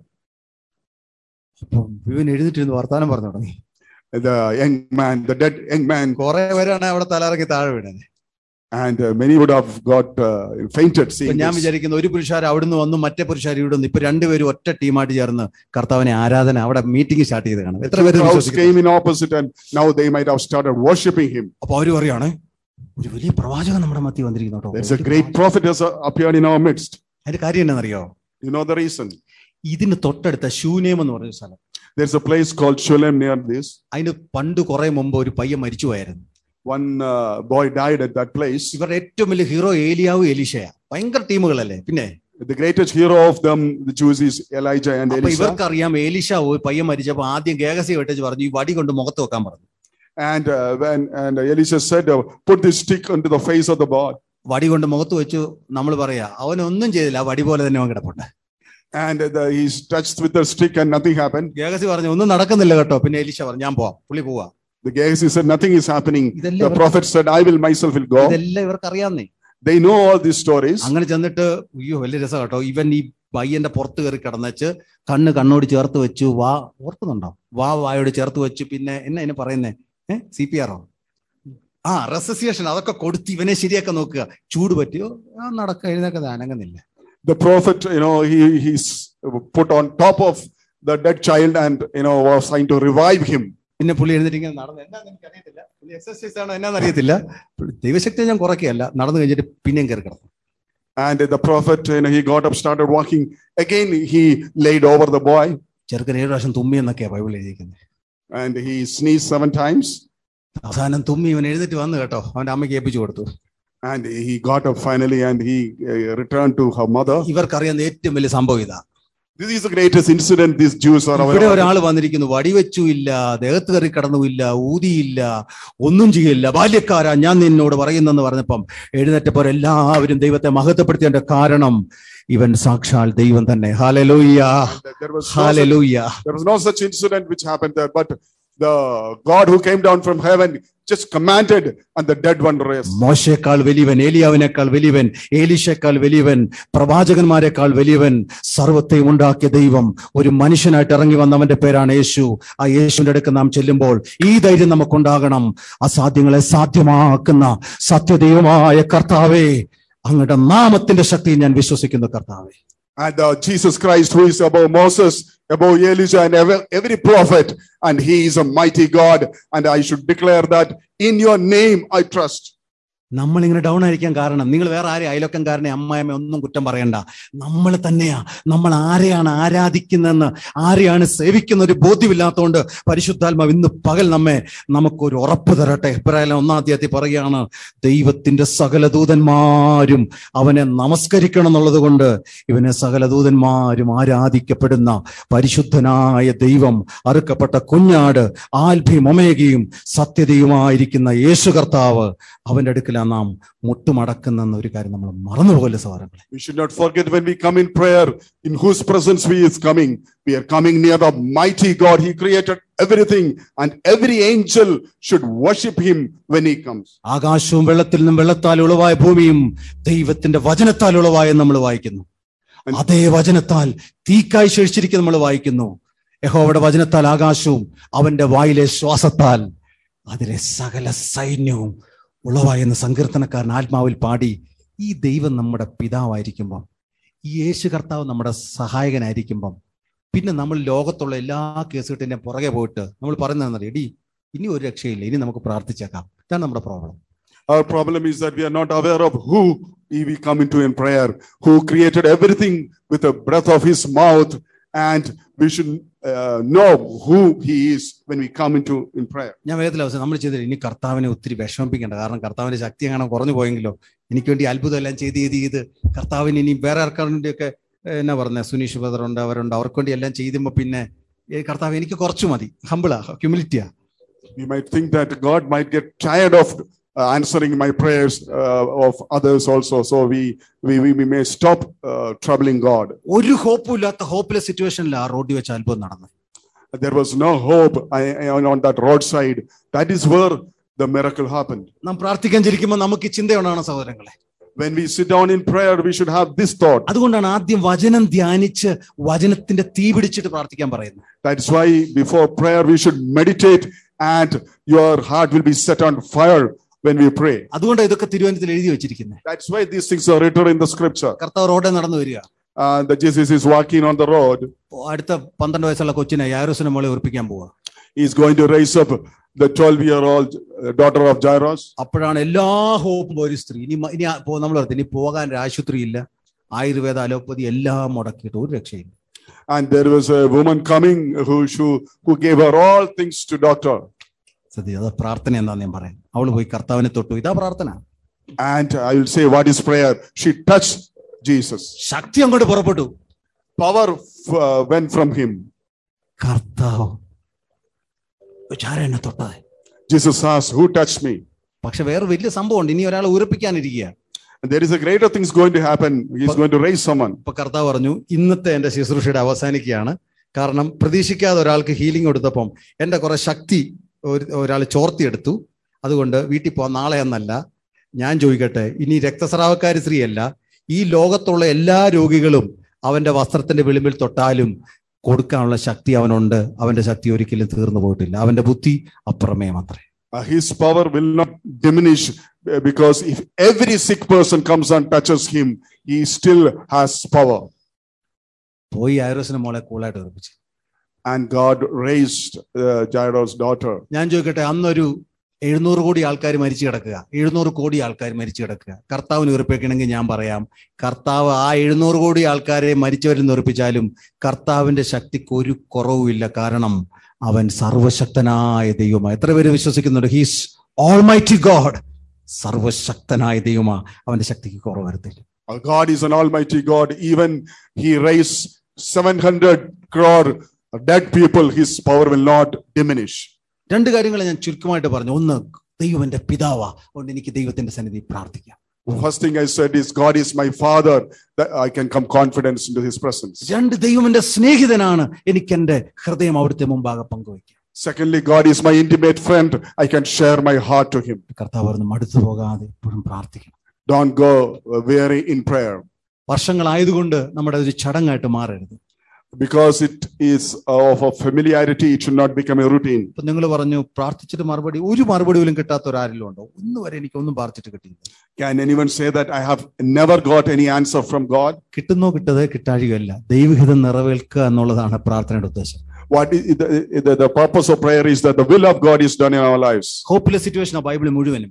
അപ്പം ഇവൻ എഴുന്നേറ്റിരുന്ന് വർത്താനം പറഞ്ഞു തുടങ്ങി The young man, the dead young man, കുറെ പേരാണ് അവിടെ തലയിറങ്ങി താഴെ വീണത് and uh, many would have got uh, fainted ഇപ്പൊ seeing ഞാൻ this. വിചാരിക്കുന്നു ഒരു പുരുഷാർ അവിടുന്ന് വന്നു മറ്റേ പുരുഷാർ ഇവിടെ വന്നു ഇപ്പൊ രണ്ടുപേരും ഒറ്റ ടീമായിട്ട് ചേർന്ന് കർത്താവിനെ ആരാധന അവിടെ മീറ്റിംഗ് സ്റ്റാർട്ട് ചെയ്ത് കാണും എത്ര Two പേര് crowds വിശ്വസിക്കുന്നു? came in opposite and now they might have started worshipping him. അപ്പൊ അവര് പറയാണ് ഒരു വലിയ പ്രവാചകൻ നമ്മുടെ മധ്യ വന്നിരിക്കുന്നു കേട്ടോ There's a ഒരു great പ്രവാചകൻ." prophet has uh, appeared in our midst. അതിന്റെ കാര്യം എന്നാണെന്നറിയോ You know the reason? ഇതിന് തൊട്ടടുത്ത ശൂന്യം എന്ന് പറഞ്ഞ സ്ഥലം There's a place called Shulam near this. അതിന് പണ്ട് കുറെ മുമ്പ് ഒരു പയ്യൻ മരിച്ചു പോയായിരുന്നു One uh, boy died at that place. ഇവരുടെ ഏറ്റവും വലിയ ഹീറോ ഏലിയാവും എലീഷയാ ഭയങ്കര ടീമുകളല്ലേ പിന്നെ The greatest hero of them, the Jews, is Elijah and അപ്പൊ Elisha. ഇവർക്കറിയാം ഏലീഷ ഒരു പയ്യൻ മരിച്ചപ്പോ ആദ്യം ഗേഹസി വെട്ടിച്ച് പറഞ്ഞു ഈ വടി കൊണ്ട് മുഖത്ത് വെക്കാൻ പറഞ്ഞു And uh, when and Elisha said, uh, "Put this stick onto the face of the boy." വടി കൊണ്ട് മുഖത്ത് വെച്ചു നമ്മൾ പറയാ അവനൊന്നും ചെയ്തില്ല ആ വടി പോലെ തന്നെ അവൻ കിടപ്പുണ്ട് And the, he's touched with the stick and nothing happened. Gehazi പറഞ്ഞു ഒന്നും നടക്കുന്നില്ല കേട്ടോ പിന്നെ എലീഷ പറഞ്ഞു ഞാൻ പോവാം പുള്ളി പോവാ The Gehazi said, "Nothing is happening." ഇതെല്ലാം The ഇവർക്ക് prophet said, "I will myself will go." ഇതെല്ലാം ഇവർക്ക് അറിയാന്നേ They know all these stories. അങ്ങനെ ചെന്നിട്ട് അയ്യോ വലിയ രസം കേട്ടോ ഇവൻ ഈ പയ്യന്റെ പുറത്ത് കയറി കിടന്നച്ച് കണ്ണ് കണ്ണോട് ചേർത്ത് വെച്ചു വാ ഓർക്കുന്നുണ്ടോ വാ വായോട് ചേർത്ത് വെച്ചു പിന്നെ എന്നാ ഇതിനെ പറയുന്നേ ഏഹ് സി പി ആറോ ആ റെസസിയേഷൻ അതൊക്കെ കൊടുത്ത് ഇവനെ ശരിയാക്കാൻ നോക്കുക ചൂട് പറ്റിയോ ആ നടക്ക എഴുന്നേക്കത് അനങ്ങുന്നില്ല The prophet, you know, he he's put on top of the dead child and you know was trying to revive him. പിന്നെ പുള്ളി എഴുന്നേറ്റ് ഇങ്ങനെ നടന്നു എന്താന്ന് എനിക്ക് അറിയത്തില്ല പുള്ളി എക്സസൈസ് ആണോ എന്നാന്ന് അറിയത്തില്ല ദൈവശക്തി ഞാൻ കുറയ്ക്കുകയല്ല നടന്നു കഴിഞ്ഞിട്ട് പിന്നെയും കയറി കിടന്നു And the prophet, you know, he got up, started walking. Again, he laid over the boy ചെറുക്കൻ ഏഴ് പ്രാവശ്യം തുമ്മി എന്നൊക്കെയാ ബൈബിൾ എഴുതിയിരിക്കുന്നത് and he sneezed seven times. അവസാനം തുമ്മി ഇവൻ എഴുന്നേറ്റ് വന്നു കേട്ടോ അവന്റെ അമ്മയ്ക്ക് ഏൽപ്പിച്ചു കൊടുത്തു And he got up finally and he uh, returned to her mother. ഇവർക്കറിയാവുന്ന ഏറ്റവും വലിയ സംഭവം ഇതാ This is the greatest incident these Jews are ഇവിടെ aware of. ഒരാൾ വന്നിരിക്കുന്നു വടിവെച്ചു ഇല്ല ദേഹത്ത് കയറി കടന്നുമില്ല ഊതിയില്ല ഒന്നും ചെയ്യില്ല ബാല്യക്കാരാ ഞാൻ നിന്നോട് പറയുന്നെന്ന് പറഞ്ഞപ്പം എഴുന്നേറ്റപ്പോൾ എല്ലാവരും ദൈവത്തെ മഹത്വപ്പെടുത്തിയതിന്റെ കാരണം ഇവൻ സാക്ഷാൽ ദൈവം തന്നെ ഹാലലൂയ്യ There was, no such, ഹാലലൂയ്യ there was no such incident which happened there, but the God who came down from heaven just commanded and the dead one raised. മോശയേക്കാൾ വലിയവൻ ഏലിയാവിനേക്കാൾ വലിയവൻ ഏലീശയേക്കാൾ വലിയവൻ പ്രവാചകന്മാരെക്കാൾ വലിയവൻ സർവത്തെയും ഉണ്ടാക്കിയ ദൈവം ഒരു മനുഷ്യനായിട്ട് ഇറങ്ങി വന്നവന്റെ പേരാണ് യേശു ആ യേശുവിന്റെ അടുക്ക് നാം ചെല്ലുമ്പോൾ ഈ ധൈര്യം നമുക്കുണ്ടാകണം അസാധ്യങ്ങളെ സാധ്യമാക്കുന്ന സത്യദൈവമായ കർത്താവേ അങ്ങയുടെ നാമത്തിന്റെ ശക്തി ഞാൻ വിശ്വസിക്കുന്നു കർത്താവേ And uh, Jesus Christ, who is above Moses, above Elijah, and every, every prophet, and he is a mighty God. And I should declare that in your name I trust. നമ്മളിങ്ങനെ ഡൗൺ ആയിരിക്കാൻ കാരണം നിങ്ങൾ വേറെ ആരെ അയലൊക്കംകാരനെ അമ്മായമ്മ ഒന്നും കുറ്റം പറയണ്ട നമ്മൾ തന്നെയാ നമ്മൾ ആരെയാണ് ആരാധിക്കുന്നതെന്ന് ആരെയാണ് സേവിക്കുന്ന ഒരു ബോധ്യമില്ലാത്തതുകൊണ്ട് പരിശുദ്ധാത്മാവ് ഇന്ന് പകൽ നമ്മെ നമുക്കൊരു ഉറപ്പ് തരട്ടെ ഇബ്രാഹിം ഒന്നാം തീയതി പറയുകയാണ് ദൈവത്തിന്റെ സകല ദൂതന്മാരും അവനെ നമസ്കരിക്കണം എന്നുള്ളത് കൊണ്ട് ഇവനെ സകല ദൂതന്മാരും ആരാധിക്കപ്പെടുന്ന പരിശുദ്ധനായ ദൈവം അറുക്കപ്പെട്ട കുഞ്ഞാട് ആൽഭയും ഒമേഗയും സത്യതയുമായിരിക്കുന്ന യേശു കർത്താവ് അവന്റെ അടുക്കലാണ് നാം മുട്ടുമടക്കുന്ന ഒരു കാര്യം നമ്മൾ മറന്നുപോകല്ലേ സഹോദരങ്ങളെ We should not forget when we come in prayer, in whose presence we is coming. We are coming near the mighty God. He created everything, and every angel should worship him when he comes. ആകാശവും വെള്ളത്തിൽ നിന്നും വെള്ളത്താൽ ഉളവായ ഭൂമിയും ദൈവത്തിന്റെ വചനത്താൽ ഉളവായ നമ്മൾ വായിക്കുന്നു അതേ വചനത്താൽ തീക്കായി ശേഷിച്ചിരിക്കുന്ന നമ്മൾ വായിക്കുന്നു യഹോവയുടെ വചനത്താൽ ആകാശവും അവന്റെ വായിലെ ശ്വാസത്താൽ അതിലെ സകല സൈന്യവും ഉളവായെന്ന് സങ്കീർത്തനക്കാരൻ ആത്മാവിൽ പാടി ഈ ദൈവം നമ്മുടെ പിതാവായിരിക്കുമ്പം ഈ യേശു കർത്താവ് നമ്മുടെ സഹായകനായിരിക്കുമ്പം പിന്നെ നമ്മൾ ലോകത്തുള്ള എല്ലാ കേസുകെട്ടിന്റെ പുറകെ പോയിട്ട് നമ്മൾ പറയുന്നത് എടി ഇനി ഒരു രക്ഷയില്ല ഇനി നമുക്ക് പ്രാർത്ഥിച്ചേക്കാം ഇതാണ് നമ്മുടെ problem Our problem is that we are not aware of who we come into in prayer, who created everything with the breath of his mouth, and we should uh, know who he is when we come into in prayer. ഞാൻ വേദത്തിൽ അവസ്ഥ നമ്മൾ ചെയ്തില്ല ഇനി കർത്താവിനെ ഒത്തിരി വിഷമിപ്പിക്കേണ്ട കാരണം കർത്താവിന്റെ ശക്തി അങ്ങനെ കുറഞ്ഞു പോയെങ്കിലോ എനിക്ക് വേണ്ടി അത്ഭുതം എല്ലാം ചെയ്ത് ചെയ്ത് ചെയ്ത് കർത്താവിന് ഇനി വേറെ ആൾക്കാരുടെയൊക്കെ എന്നാ പറഞ്ഞ സുനീഷ് ബദറുണ്ട് അവരുണ്ട് അവർക്ക് വേണ്ടി എല്ലാം ചെയ്യുമ്പോ പിന്നെ ഏ, കർത്താവ് എനിക്ക് കുറച്ചു മതി ഹമ്പിളാ ഹ്യൂമിലിറ്റിയാ We might think that God might get tired of uh, answering my prayers uh, of others also, so we we, we, we may stop uh, troubling God. ഒരു ഹോപ്പും ഇല്ലാത്ത ഹോപ്പിലെ സിറ്റുവേഷനിൽ ആ റോഡിൽ വെച്ച് അത്ഭുതം നടന്നത് There was no hope I, I- on that roadside. That is where the miracle happened. നാം പ്രാർത്ഥിക്കാൻ ചിരിക്കുമ്പോൾ നമുക്ക് ഈ ചിന്തയുണ്ടാണ് സഹോദരങ്ങളെ When we sit down in prayer, we should have this thought. അതുകൊണ്ടാണ് ആദ്യം വചനം ധ്യാനിച്ച് വചനത്തിന്റെ തീ പിടിച്ചിട്ട് പ്രാർത്ഥിക്കാൻ പറയുന്നത് That's why before prayer, we should meditate and your heart will be set on fire when we pray. അതുകൊണ്ടാണ് ഇതൊക്കെ തിരുവനന്തപുരത്തിൽ എഴുതി വെച്ചിരിക്കുന്നത് That's why these things are written in the scripture. കർത്താവ് റോഡിൽ നടന്നു വരിക Uh, that Jesus is walking on the road. അടുത്ത പന്ത്രണ്ട് വയസ്സുള്ള കൊച്ചിനെ യാരോസിനെ മോളെ ഉറപ്പിക്കാൻ പോവുക He's going to raise up the 12 year old daughter of Jairus. അപ്പോഴാണ് എല്ലാ ഹോപ്പും ഒരു സ്ത്രീ ഇനി മ- ഇനി ആ- പോ- നമ്മൾ ഓർത്ത് ഇനി പോകാൻ ഒരു ആശുപത്രി ഇല്ല ആയുർവേദ അലോപ്പതി എല്ലാം മുടക്കിയിട്ട് ഒരു രക്ഷയില്ല And there was a woman coming who, who, who gave her all things to doctor. സത്യം അത് പ്രാർത്ഥന എന്താന്ന് ഞാൻ പറയാം അവള് പോയി കർത്താവിനെ തൊട്ടു ഇതാ പ്രാർത്ഥന And I will say, what is prayer? She touched Jesus. ശക്തി അങ്ങോട്ട് പുറപ്പെട്ടു Power uh, went from him. കർത്താവ് ആരാ എന്നെ തൊട്ടത് Jesus asked, Who touched me? പക്ഷെ വേറെ വലിയ സംഭവമുണ്ട് ഇനി ഒരാളെ ഉറപ്പിക്കാനിരിക്കുക And there is a greater things going to happen. He's going to raise someone. ഇപ്പൊ കർത്താവ് പറഞ്ഞു ഇന്നത്തെ എന്റെ ശുശ്രൂഷയുടെ അവസാനിക്കുകയാണ് കാരണം പ്രതീക്ഷിക്കാതെ ഒരാൾക്ക് ഹീലിംഗ് കൊടുത്തപ്പം എന്റെ കുറെ ശക്തി ഒരു ഒരാൾ ചോർത്തിയെടുത്തു അതുകൊണ്ട് വീട്ടിൽ പോകാൻ നാളെ എന്നല്ല ഞാൻ ചോദിക്കട്ടെ ഇനി രക്തസ്രാവക്കാരി സ്ത്രീയല്ല ഈ ലോകത്തുള്ള എല്ലാ രോഗികളും അവന്റെ വസ്ത്രത്തിന്റെ വിളിമ്പിൽ തൊട്ടാലും കൊടുക്കാനുള്ള ശക്തി അവനുണ്ട് അവന്റെ ശക്തി ഒരിക്കലും തീർന്നു പോയിട്ടില്ല അവന്റെ ബുദ്ധി അപ്രമേയം അത്രേ Uh, his power will not diminish uh, because if every sick person comes and touches him, he still has power. പോയി ഐറോസിനെ മോളെ കൂളായിട്ട് ഉറപ്പിച്ചു And God raised uh, Jairus' daughter. ഞാൻ ചോദിക്കട്ടെ അന്നൊരു എഴുന്നൂറ് കോടി ആൾക്കാർ മരിച്ചു കിടക്കുക എഴുന്നൂറ് കോടി ആൾക്കാർ മരിച്ചു കിടക്കുക കർത്താവിന് ഉറപ്പിക്കണമെങ്കിൽ ഞാൻ പറയാം കർത്താവ് ആ എഴുന്നൂറ് കോടി ആൾക്കാരെ മരിച്ചവരിൽ നിന്ന് ഉറപ്പിച്ചാലും കർത്താവിന്റെ ശക്തിക്ക് ഒരു കുറവുമില്ല കാരണം അവൻ സർവശക്തനായ ദൈവമാണ് എത്ര പേര് വിശ്വസിക്കുന്നുണ്ട് ഹീസ് ഓൾ മൈറ്റി ഗോഡ് സർവശക്തനായ ദൈവമാ അവന്റെ ശക്തിക്ക് കുറവ് വരത്തില്ല Our God is an almighty God. Even he raised 700 crore dead people, his power will not diminish. രണ്ട് കാര്യങ്ങൾ ഞാൻ ചുരുക്കമായിട്ട് പറഞ്ഞു ഒന്ന് ദൈവം എന്റെ പിതാവാ അതുകൊണ്ട് എനിക്ക് ദൈവത്തിന്റെ സന്നിധി പ്രാർത്ഥിക്കാം First thing I said is, God is my father, that I can come confidence into his presence. രണ്ട് ദൈവം എന്റെ സ്നേഹിതനാണ് എനിക്ക് എന്റെ ഹൃദയം അവിടുത്തെ മുമ്പാകെ പങ്കുവയ്ക്കാം Secondly, God is my intimate friend. I can share my heart to him. കർത്താവ് പറഞ്ഞു മടുത്തു പോകാതെ എപ്പോഴും പ്രാർത്ഥിക്കണം Don't go uh, weary in prayer വർഷങ്ങളായതുകൊണ്ട് നമ്മുടെ ഒരു ചടങ്ങായിട്ട് മാറരുത് because it is of a familiarity. It should not become a routine. ഇപ്പൊ നിങ്ങൾ പറഞ്ഞു പ്രാർത്ഥിച്ചിട്ട് മറുപടി ഒരു മറുപടി പോലും കിട്ടാത്ത ഒരാരിലും ഉണ്ടോ ഒന്ന് വരെ എനിക്ക് ഒന്നും പ്രാർത്ഥിച്ചിട്ട് കിട്ടിയില്ല Can anyone say that I have never got any answer from God? കിട്ടുന്നോ കിട്ടതേ കിട്ടാഴികയല്ല ദൈവഹിതം നിറവേൽക്കുക എന്നുള്ളതാണ് പ്രാർത്ഥനയുടെ ഉദ്ദേശം What is the, the, the purpose of prayer is that the will of God is done in our lives. ഹോപ്പിലെ situation Bible മുഴുവനും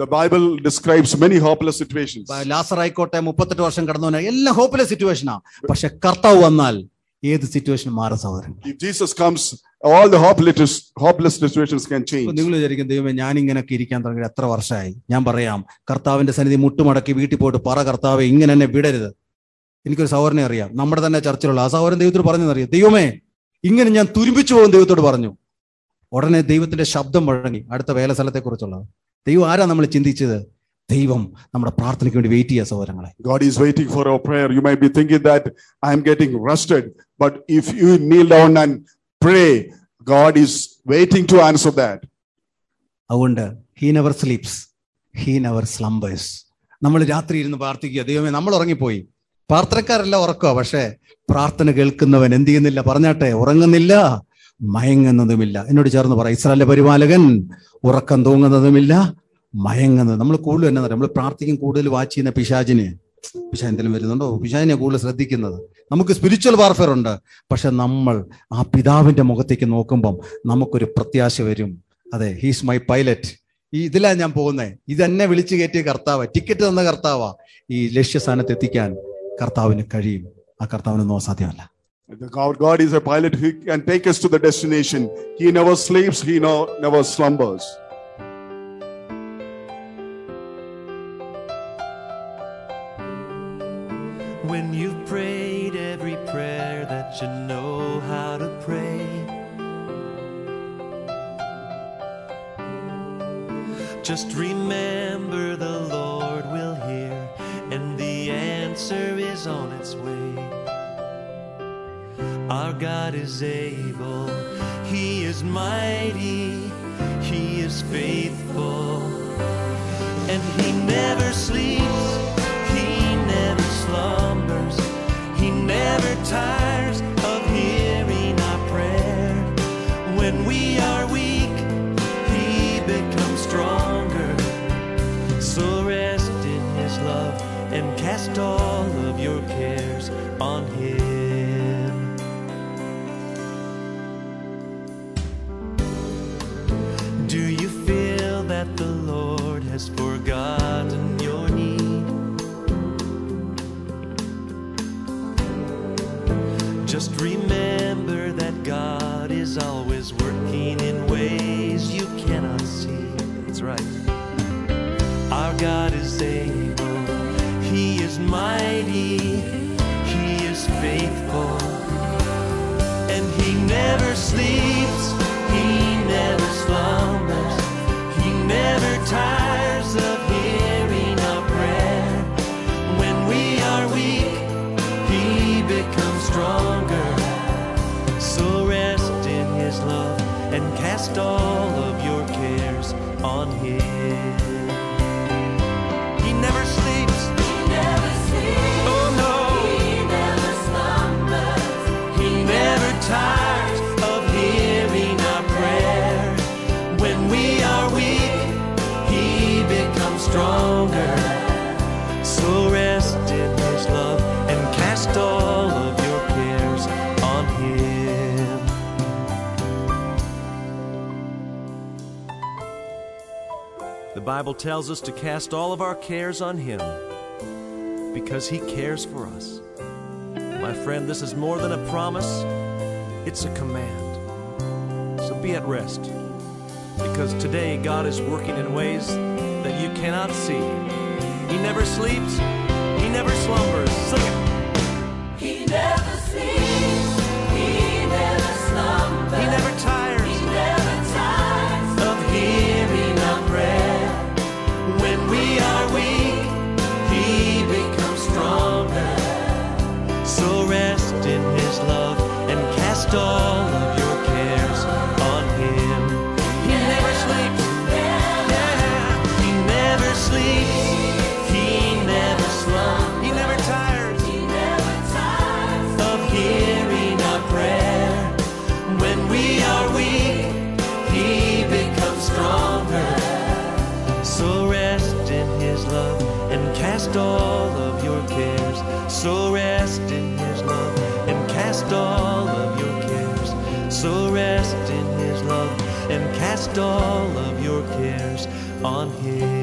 The Bible describes many hopeless situations. ലാസർ ആയിക്കോട്ടെ മുപ്പത്തെട്ട് വർഷം കടന്നു എല്ലാം ഹോപ്പ്ലെസ് സിറ്റുവേഷനാ പക്ഷെ കർത്താവ് വന്നാൽ ഏത് സിറ്റുവേഷനും മാറും സഹോദരൻ If Jesus comes, all the hopeless, hopeless situations can ഇപ്പൊ change. നിങ്ങൾ വിചാരിക്കും ദൈവമേ ഞാൻ ഇങ്ങനെയൊക്കെ ഇരിക്കാൻ തുടങ്ങി എത്ര വർഷമായി ഞാൻ പറയാം കർത്താവിന്റെ സന്നിധി മുട്ടുമടക്കി വീട്ടിൽ പോയിട്ട് പറ കർത്താവെ ഇങ്ങനെ എന്നെ വിടരുത് എനിക്കൊരു സഹോദരനെ അറിയാം നമ്മുടെ തന്നെ ചർച്ചിലുള്ള ആ സഹോദരൻ ദൈവത്തോട് പറഞ്ഞെന്നറിയാം ദൈവമേ ഇങ്ങനെ ഞാൻ തുരുമ്പിച്ചു പോകും ദൈവത്തോട് പറഞ്ഞു ഉടനെ ദൈവത്തിന്റെ ശബ്ദം വഴങ്ങി അടുത്ത വേല സ്ഥലത്തെ കുറിച്ചുള്ളത് ദൈവം ആരാ നമ്മൾ ചിന്തിച്ചത് ദൈവം നമ്മുടെ പ്രാർത്ഥനയ്ക്ക് വേണ്ടി വെയിറ്റ് ചെയ്യുക സഹോദരങ്ങളെ God is waiting for our prayer. You might be thinking that I am getting rusted, but if you kneel down and pray, God is waiting to answer that. അതുകൊണ്ട് he never sleeps he never slumbers നമ്മൾ രാത്രി ഇരുന്ന് പ്രാർത്ഥിക്കുക ദൈവമേ നമ്മൾ ഉറങ്ങിപ്പോയി പ്രാർത്ഥനക്കാരെല്ലാം ഉറക്കുക പക്ഷേ പ്രാർത്ഥന കേൾക്കുന്നവൻ എന്ത് ചെയ്യുന്നില്ല പറഞ്ഞാട്ടെ ഉറങ്ങുന്നില്ല മയങ്ങുന്നതുമില്ല എന്നോട് ചേർന്ന് പറ ഇസ്രായേലിന്റെ പരിപാലകൻ ഉറക്കം തൂങ്ങുന്നതുമില്ല മയങ്ങുന്നത് നമ്മൾ കൂടുതൽ എന്നാ നമ്മൾ പ്രാർത്ഥിക്കും കൂടുതൽ വാച്ച് ചെയ്യുന്ന പിശാചിന് പിശാ എന്തെങ്കിലും വരുന്നുണ്ടോ പിശാചിനെ കൂടുതൽ ശ്രദ്ധിക്കുന്നത് നമുക്ക് സ്പിരിച്വൽ വാർഫെയർ ഉണ്ട് പക്ഷെ നമ്മൾ ആ പിതാവിന്റെ മുഖത്തേക്ക് നോക്കുമ്പം നമുക്കൊരു പ്രത്യാശ വരും അതെ ഹീസ് മൈ പൈലറ്റ് ഈ ഇതിലാ ഞാൻ പോകുന്നത് ഇതെന്നെ വിളിച്ചു കയറ്റിയ കർത്താവ് ടിക്കറ്റ് തന്ന കർത്താവാ ഈ ലക്ഷ്യസ്ഥാനത്ത് എത്തിക്കാൻ കർത്താവിന് കഴിയും ആ കർത്താവിനൊന്നും അസാധ്യമല്ല The God, God is a pilot who can take us to the destination. He never sleeps, He no, never slumbers. When you've prayed every prayer that you know how to pray. Just remember the Lord will hear, and the answer is on its way. Our God is able, He is mighty, He is faithful, and He never sleeps, He never slumbers, He never tires of hearing our prayer. When we are weak, He becomes stronger. So rest in His love and cast all of your cares on Him. Do you feel that the Lord has forgotten your need? Just remember that God is always working in ways you cannot see. That's right. Our God is able, He is mighty, He is faithful, and He never sleeps, He never slumbers, He never tires of hearing our prayer. When we are weak, He becomes stronger. So rest in His love and cast all of your cares on Him. He never sleeps. Oh no. He never tires of hearing our prayer. When we are weak, He becomes stronger. So rest in His love and cast all of your cares on Him. The Bible tells us to cast all of our cares on Him because He cares for us. My friend, this is more than a promise, it's a command. So be at rest because today God is working in ways that you cannot see. He never sleeps, He never slumbers. Sing it. He never sleeps. He never slumbers. He never tires He never tires. of hearing our prayer. When we are weak, He becomes stronger. So rest in His love and cast all of your cares on Him. He never sleeps. Yeah. He never sleeps. He never slumbers. He never tires He never tires. of hearing our prayer. When we are weak, He becomes stronger. So rest in His love and cast all of your cares. So rest in His love and cast all of your cares. So rest in His love and cast all of your cares on Him.